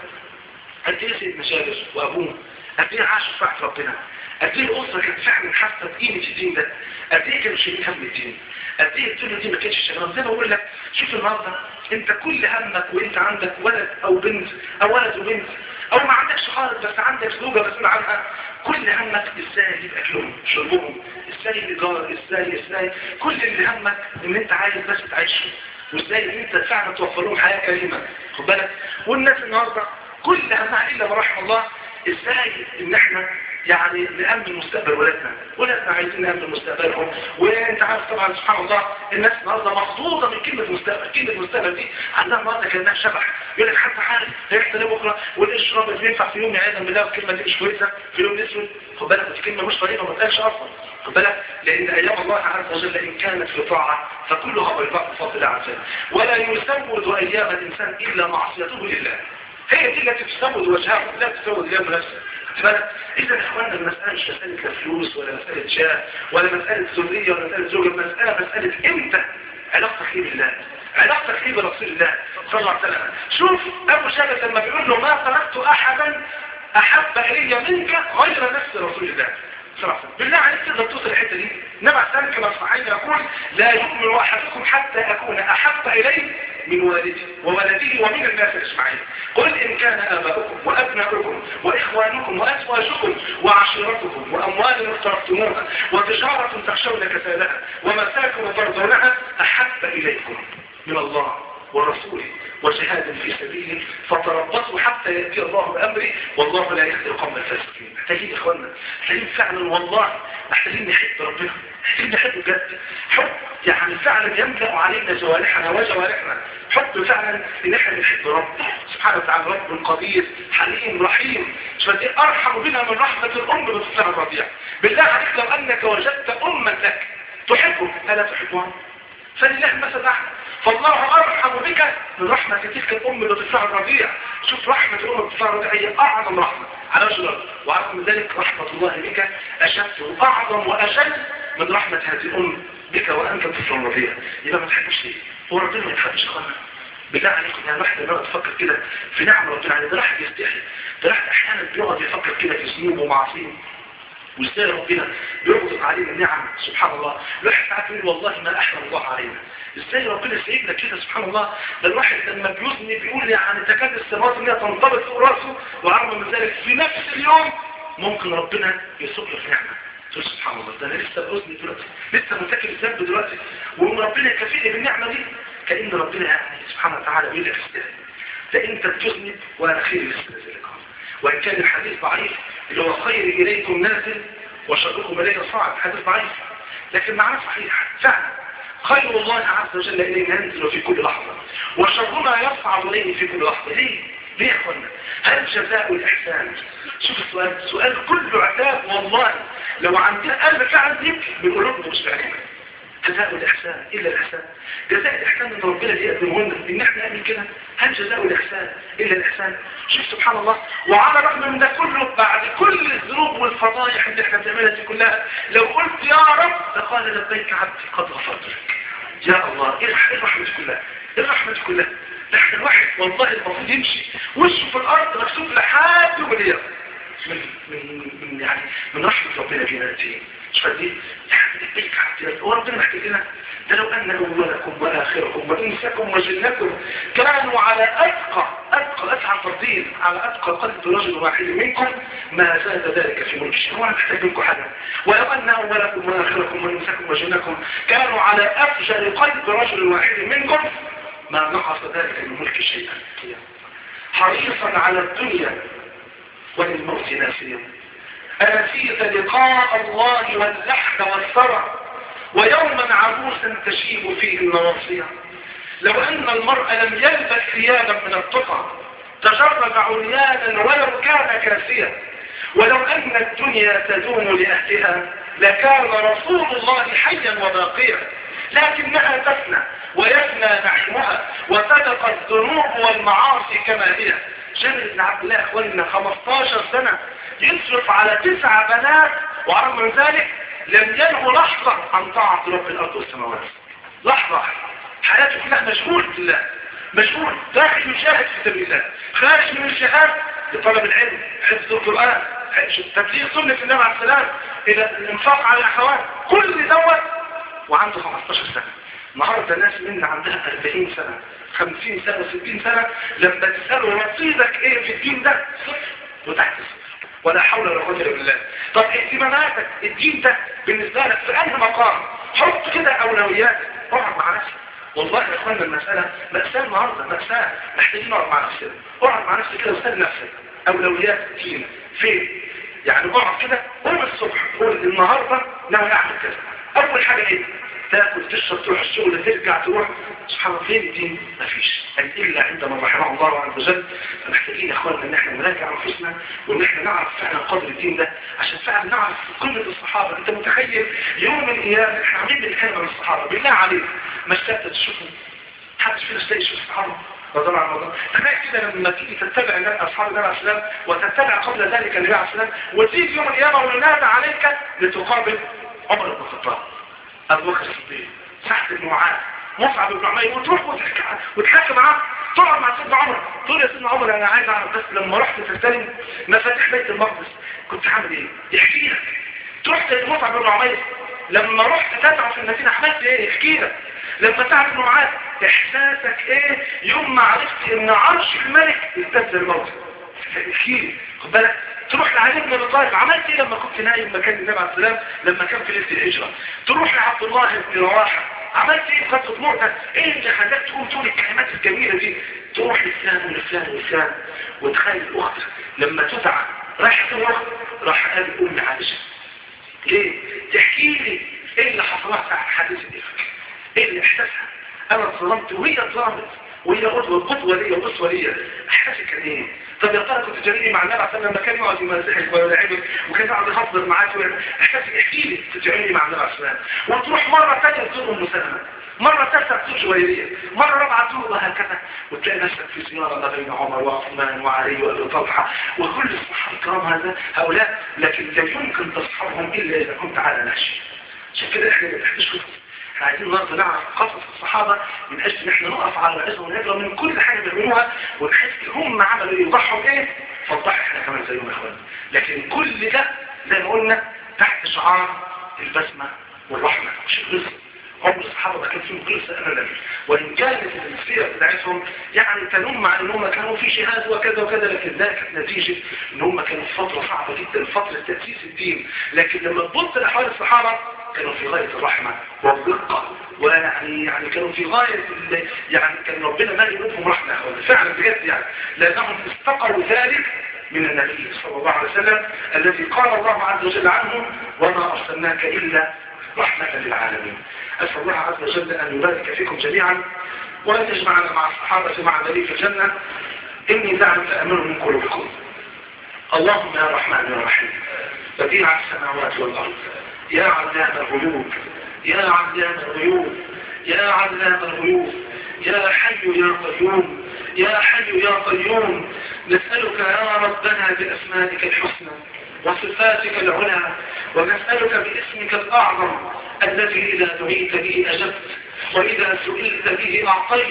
قد ايه سيدنا جابر وابوه قد ايه عاشوا في وقت ربنا قد ايه الاسره كانت فعلا حاسه بقيمه الدين ده قد ايه كانوا شايلين هم الدين قد ايه الدنيا دي ما كانتش شغاله زي ما بقول لك شوف النهارده انت كل همك وانت عندك ولد او بنت او ولد وبنت او ما عندكش خالص بس عندك زوجه مسؤول عنها كل همك ازاي يجيب اكلهم شربهم ازاي الايجار ازاي ازاي كل اللي همك ان انت عايز بس تعيشهم وازاي ان انت فعلا توفر لهم حياه كريمه خد بالك والناس النهارده كل همها الا ما رحم الله ازاي ان احنا يعني نأمن مستقبل ولادنا ولادنا عايزين نأمن مستقبلهم وانت عارف طبعا سبحان الله الناس النهارده مخضوضه من كلمه مستقبل كلمه مستقبل دي عندها النهارده كانها شبح يقول لك حتى عارف هيحصل ايه بكره والاشرب اللي ينفع في يوم يعيدا بالله الكلمه دي مش كويسه في يوم الاسود خد بالك دي كلمه مش طريقه ما تقالش اصلا خد بالك لان ايام الله عز وجل ان كانت في طاعه فكلها بيضاء بفضل الله عز وجل ولا يسود ايام الانسان الا معصيته لله هي دي التي تسود وجهه لا تسود ايام نفسه بالك إذا إخواننا المسألة مش مسألة لا فلوس ولا مسألة شاه ولا مسألة ذرية ولا مسألة زوجة المسألة مسألة أنت علاقتك إيه بالله علاقتك إيه برسول الله صلى الله عليه وسلم شوف أبو شابة لما بيقول له ما تركت أحدا أحب إلي منك غير نفس رسول الله صلى الله عليه وسلم بالله عليك تقدر توصل الحتة دي نبع سالك كما صحيح يقول لا يؤمن أحدكم حتى أكون أحب إليه من والده وولده ومن الناس اجمعين قل إن كان آباؤكم وأبناؤكم وإخوانكم وأزواجكم وعشيرتكم وأموال اقترفتموها وتجارة تخشون كسادها ومساكن ترضونها أحب إليكم من الله ورسوله وجهاد في سبيله فتربصوا حتى يأتي الله بأمره والله لا يهدي القوم الفاسقين محتاجين إخواننا محتاجين فعلا والله محتاجين نحب ربنا محتاجين نحب بجد حب يعني فعلا يملأ علينا جوارحنا وجوارحنا حب فعلا ان احنا نحب رب سبحانه وتعالى رب قدير حليم رحيم فدي ارحم بنا من رحمة الام بطفلها الرضيع بالله عليك لو انك وجدت اما لك تحبه الا تحبها فلله مثل احد فالله ارحم بك من رحمة تلك الام بطفلها الرضيع شوف رحمة الام بطفلها الرضيع هي اعظم رحمة على وجه الارض وعرف من ذلك رحمة الله بك اشد واعظم واشد من رحمة هذه الام بك وانت طفل رضيع يبقى ما تحبش ليه هو ربنا ما يتحبش اخوانا بالله عليكم يعني الواحد لما تفكر كده في نعم ربنا عليه ده الواحد يستحي ده الواحد احيانا بيقعد يفكر كده في ذنوب ومعاصيه وازاي ربنا بيربط علينا النعم سبحان الله الواحد ساعات يقول والله ما احلم الله علينا ازاي ربنا سيدنا كده سبحان الله ده الواحد لما بيذني بيقول يعني تكاد السماوات انها تنطبق فوق راسه وعرض من ذلك في نفس اليوم ممكن ربنا يسوق له في نعمه تقول سبحان الله ده انا لسه باذني دلوقتي لسه مرتكب الذنب دلوقتي ويقوم ربنا يكافئني بالنعمه دي كان ربنا يعني سبحانه وتعالى بيقول لك استاذ ده انت بتذنب وانا خير لسه ذلك وان كان الحديث ضعيف اللي هو خير اليكم نازل وشركم اليه صاعد حديث ضعيف لكن معناه صحيح فعلا خير الله عز وجل الينا ينزل في كل لحظه وشرنا يصعد اليه في كل لحظه ليه ليه يا اخوانا هل جزاء الاحسان شوف السؤال سؤال كله عتاب والله لو عندنا قلب فعلا يبكي بقلوبنا مش بعيننا جزاء الإحسان إلا الإحسان جزاء الإحسان من ربنا اللي يقدمه لنا إن إحنا نعمل كده هل جزاء الإحسان إلا الإحسان شوف سبحان الله وعلى الرغم من ده كله بعد كل الذنوب والفضايح اللي إحنا بنعملها دي كلها لو قلت يا رب لقال لبيك عبدي قد غفرت لك يا الله إيه الرحمة دي كلها إيه الرحمة دي كلها نحن الواحد والله المفروض يمشي وشه في الأرض مكسوف لحد يوم القيامة من من من يعني من رحمة ربنا بينا نتين مش قد ايه يعني بيك حتى هو ربنا محتاج لنا ده لو ان اولكم واخركم وانسكم وجنكم كانوا على اتقى اتقى اتقى تفضيل على اتقى قلب رجل واحد منكم ما زاد ذلك في ملك الشيء هو انا محتاج منكم حاجه ولو ان اولكم واخركم وانسكم وجنكم كانوا على افجر قلب رجل واحد منكم ما نقص ذلك من ملك شيئا حريصا على الدنيا وللموت ناسيا آتيت لقاء الله واللحد والثرى ويوما عبوسا تشيب فيه النواصية لو أن المرء لم يلبس ثيابا من التقى تجرد عريانا ولو كان كاسيا ولو أن الدنيا تدوم لأهلها لكان رسول الله حيا وباقيا لكنها تفنى ويفنى نعيمها وتبقى الذنوب والمعاصي كما هي جابر بن عبد الله اخواننا 15 سنة يصرف على تسع بنات ورغم من ذلك لم ينهوا لحظة عن طاعة رب الأرض والسماوات لحظة حياته كلها مشغول بالله مشغول داخل يشاهد في سبيل الله خارج من الجهاد لطلب العلم حفظ القرآن تبليغ سنة النبي عليه السلام إلى الانفاق على الأخوات كل دوت وعنده 15 سنة النهارده الناس منا عندها 40 سنة 50 سنة 60 سنة لما تسألوا رصيدك ايه في الدين ده صفر وتحت صفر ولا حول ولا قوة الا بالله طب اهتماماتك الدين ده بالنسبة لك في انهي مقام حط كده اولوياتك اقعد مع نفسك والله يا اخوانا المسألة مأساة النهاردة مأساة محتاجين نقعد مع نفسنا اقعد مع نفسك كده واسأل نفسك اولويات الدين فين يعني اقعد كده قوم الصبح قول النهاردة ناوي اعمل كذا اول حاجة ايه تاكل تشرب تروح الشغل ترجع تروح سبحان الله فين الدين مفيش الا عندما رحمه الله عز وجل فمحتاجين يا اخواننا ان احنا نراجع انفسنا وان احنا نعرف فعلا قدر الدين ده عشان فعلا نعرف قيمه الصحابه انت متخيل يوم من الايام احنا عاملين بنتكلم عن الصحابه بالله عليك ما اشتقت تشوفهم حد فينا اشتاق يشوف الصحابه رضي الله عنهم تخيل كده لما تيجي تتبع النبي اصحاب النبي عليه السلام وتتبع قبل ذلك النبي عليه السلام وتيجي يوم القيامه وينادى عليك لتقابل عمر بن الخطاب ابو بكر الصديق سعد بن معاذ مصعب بن عمير وتروح وتحكي وتحكي معاه تقعد مع سيدنا عمر تقول يا سيدنا عمر انا عايز اعرف بس لما رحت تستلم مفاتيح بيت المقدس كنت عامل ايه يحكي لك تروح لمصعب بن عمير لما رحت تدعو في المدينه عملت ايه يحكي لك لما سعد بن معاذ احساسك ايه يوم ما عرفت ان عرش الملك ازداد الموت يحكي لي خد بالك تروح لعلي بن ابي طالب عملت ايه لما كنت نايم مكان النبي عليه السلام لما كان في ليله الهجره تروح لعبد الله بن رواحه عملت ايه في غزوه مؤتة ايه اللي خلاك تقول تقول الكلمات الجميله دي تروح لفلان ولفلان ولفلان وتخيل اختك لما تدعى راح تروح راح قابل ام عائشه ليه تحكي لي ايه اللي حصل لها حديث الافك ايه اللي احساسها انا اتظلمت وهي اتظلمت وهي قدوة قدوة ليا وقدوة ليا احساسك كان ايه طب يا ترى كنت جريئي مع النبي عشان لما كان يقعد يمازحك ويلعبك وكان يقعد يخبر معاك احساسك احكي لي كنت جريئي مع النبي عشان وتروح مرة ثانية تزور ام سلمة مرة ثالثة تزور جويرية مرة رابعة تزور وهكذا وتلاقي نفسك في زيارة ما بين عمر وعثمان وعلي وابي طلحة وكل الصحابة الكرام هذا هؤلاء لكن لا يمكن تصحبهم الا اذا كنت على نهج عشان كده احنا ما نحتاجش احنا عايزين النهارده نعرف قصص الصحابة من اجل ان احنا نقف على رأسهم ونقرا من كل حاجة بيعملوها ونحس هم عملوا ايه وضحوا ايه فضح احنا كمان زيهم يا اخوان لكن كل ده زي ما قلنا تحت شعار البسمة والرحمة مش الغلسة هم الصحابة ما كان فيهم غلسة ابدا وان كانت السيرة بتاعتهم يعني تنم مع ان هم كانوا في جهاد وكذا وكذا لكن ده كانت نتيجة ان هم كانوا في فترة صعبة جدا فترة تأسيس الدين لكن لما تبص لأحوال الصحابة كانوا في غاية الرحمة والرقة ويعني يعني كانوا في غاية يعني كان ربنا ما يقولهم رحمة فعلا بجد يعني لأنهم استقروا ذلك من النبي صلى الله عليه وسلم الذي قال الله عز وجل عنه وما أرسلناك إلا رحمة للعالمين أسأل الله عز وجل أن يبارك فيكم جميعا وأن يجمعنا مع الصحابة مع النبي في الجنة إني دعوة أمر من قلوبكم اللهم يا رحمن يا رحيم بديع السماوات والأرض يا علام الغيوب يا علام الغيوب يا علام الغيوب يا حي يا قيوم يا حي يا قيوم نسألك يا ربنا بأسمائك الحسنى وصفاتك العلى ونسألك باسمك الأعظم الذي إذا دعيت به أجبت وإذا سئلت به أعطيت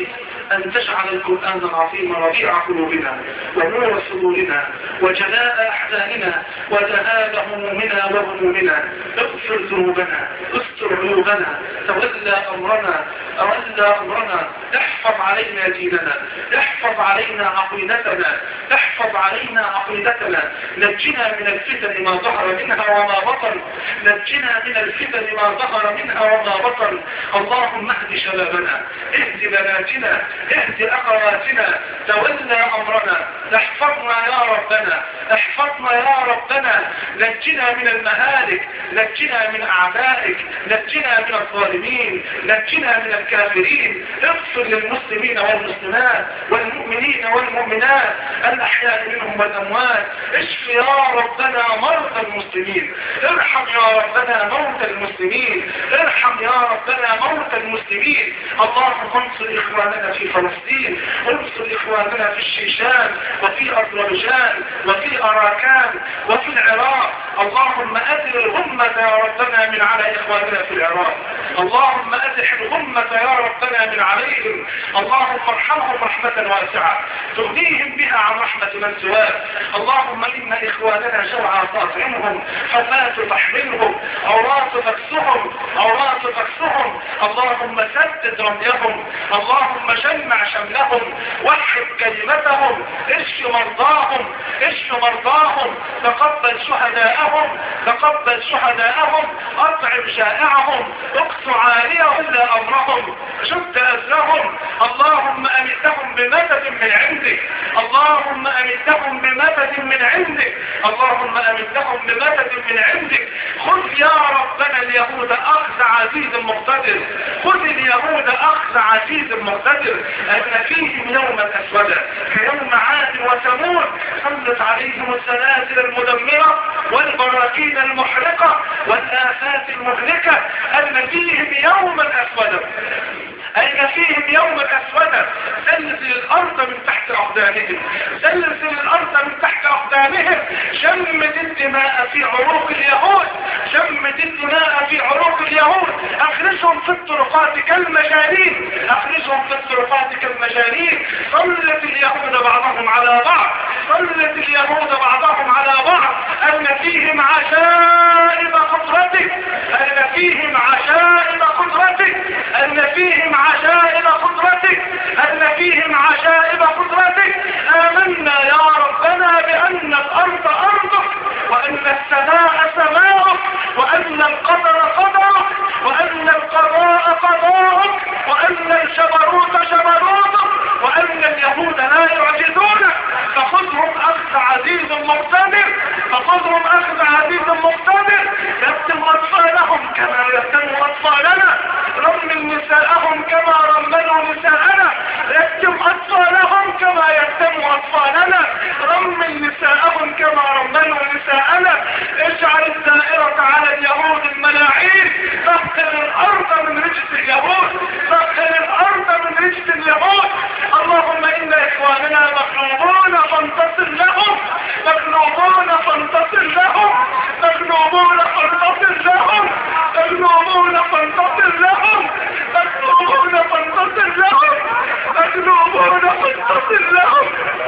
أن تجعل القرآن العظيم ربيع قلوبنا ونور صدورنا وجلاء أحزاننا وذهاب همومنا وغمومنا اغفر ذنوبنا استر عيوبنا تولى أمرنا تولى أمرنا احفظ علينا ديننا احفظ علينا عقيدتنا احفظ علينا عقيدتنا نجنا من الفتن ما ظهر منها وما بطن نجنا من الفتن ما ظهر منها وما بطن اللهم اهد شبابنا اهد بناتنا اهد اخواتنا تولى امرنا احفظنا يا ربنا احفظنا يا ربنا نجنا من المهالك نجنا من اعدائك نجنا من الظالمين نجنا من الكافرين اغفر للمسلمين والمسلمات والمؤمنين والمؤمنات الاحياء منهم والاموات اشف يا ربنا مرضى المسلمين ارحم يا ربنا موتى المسلمين ارحم يا ربنا موتى المسلمين اللهم انصر اخواننا في فلسطين انصر اخواننا في الشيشان وفي اذربيجان وفي اراكان وفي العراق اللهم ازل الغمة يا ربنا من على اخواننا في العراق اللهم ازح الغمة يا ربنا من عليهم اللهم ارحمهم رحمة واسعة تغنيهم بها عن رحمة من سواك اللهم ان اخواننا جوعى تطعمهم حفاة تحملهم عراة تكسهم عراة تكسهم اللهم سدد رميهم اللهم جمع شملهم وحد كلمتهم اشف مرضاهم اشف مرضاهم تقبل شهداءهم تقبل شهداءهم اطعم جائعهم اقص عاليهم لا امرهم شد ازرهم اللهم امدهم بمدد من عندك اللهم امدهم بمدد من عندك اللهم امدهم بمدد من عندك خذ يا ربنا اليهود اخذ عزيز مقتدر خذ اليهود اخذ عزيز مقتدر ان فيهم يوما اسودا كيوم عاد وثمود سلط عليهم السلاسل المدمرة والبراكين المحرقة والآفات المهلكة أن فيهم يوما أسودا أين فيهم يوما أسودا زلزل الأرض من تحت أقدامهم زلزل الأرض من تحت أقدامهم شمت الدماء في عروق اليهود شمت الدماء في عروق اليهود أخرجهم في الطرقات كالمجانين أخرجهم في الطرقات كالمجانين صلت اليهود بعضهم على بعض صلت اليهود بعضهم على بعض أن فيهم عجائب قدرتك أن فيهم عجائب قدرتك أن فيهم عجائب قدرتك أن فيهم عجائب قدرتك آمنا يا ربنا بأن الأرض أرضك وأن السماء سماؤك وأن القدر قدرك وأن القضاء قضاءك وأن الجبروت جبروتك وأن اليهود لا يعجزونك فخذهم أخذ عزيز مقتدر فخذهم أخذ عزيز مقتدر يتم أطفالهم كما يتم أطفالنا رمل نساءهم كما رملوا نساءنا يتم أطفالهم كما يتم أطفالنا رمل نساءهم كما رملوا نساءنا اجعل الدائرة على اليهود الملاعين فاغسل الأرض من رجس اليهود فاغسل الأرض من رجس اليهود اللهم إن إخواننا مغلوبون فانتصر لهم مغلوبون فانتصر لهم مغلوبون فانتصر لهم مغلوبون فانتصر لهم مغلوبون فانتصر لهم مغلوبون فانتصر لهم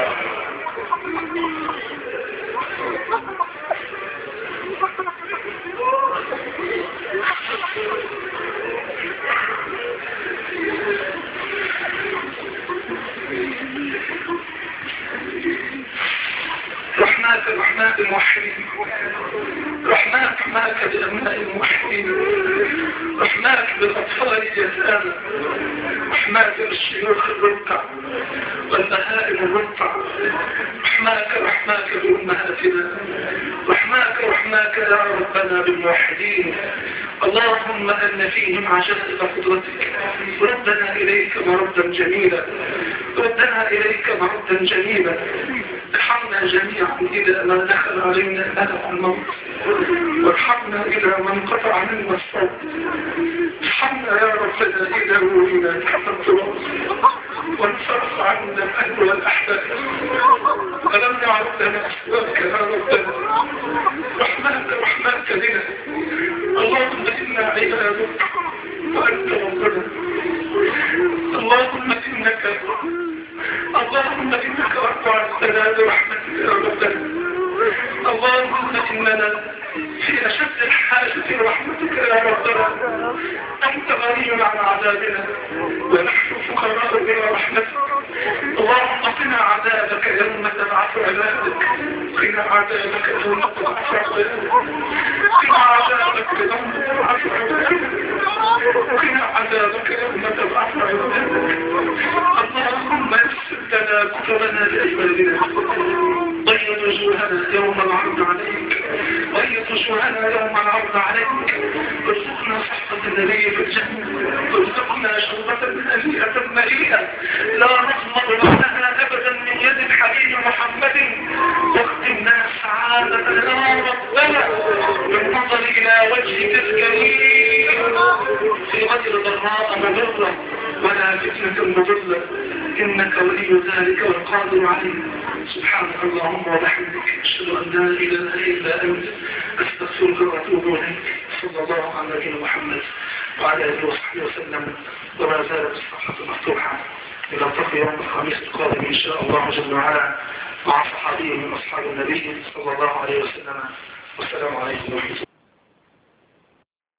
رحماك رحماك الموحدين رحماك رحماك بأبناء الموحدين رحماك بالأطفال اليتامى رحماك بالشيوخ الرقع والبهائم الرقع رحماك رحماك بأمهاتنا رحماك رحماك يا ربنا بالموحدين اللهم أن فيهم عجائب قدرتك ردنا إليك مردا جميلا ردنا إليك مردا جميلا ارحمنا جميعا إلى ما دخل علينا ألم الموت وارحمنا إلى من قطع منا الصوت ارحمنا يا ربنا إلى روينا تحت التراب وانصرف عنا الأهل والأحباب ألم نعد لنا أسواك يا ربنا رحمنك رحمنك بنا اللهم إنا عبادك وأنت ربنا اللهم إنك في رحمتك يا ربنا أنت غني عن عذابنا ونحن فقراء إلى رحمتك اللهم قنا عذابك يوم تبعث عبادك قنا عذابك يوم تبعث عبادك قنا عذابك يوم تبعث عبادك قنا عذابك يوم تبعث عبادك اللهم يسر لنا كتبنا لأجمالنا بيض وجوهنا يوم العرض عليك بيض وجوهنا يوم العرض عليك ارزقنا صحبة النبي في الجنة ارزقنا شربة هنيئة مريئة لا نظمر بعدها أبدا من يد الحبيب محمد واختمنا سعادة يا ربنا بالنظر إلى وجهك الكريم في غير ضراء مضرة ولا فتنة مضلة إنك ولي ذلك والقادر عليه سبحانك اللهم وبحمدك أشهد أن لا إله إلا أنت أستغفرك وأتوب إليك صلى الله على نبينا محمد وعلى آله وصحبه وسلم وما زالت الصفحة مفتوحة إلى التقي يوم الخميس القادم إن شاء الله جل وعلا مع صحابي من أصحاب النبي صلى الله عليه وسلم والسلام عليكم ورحمة الله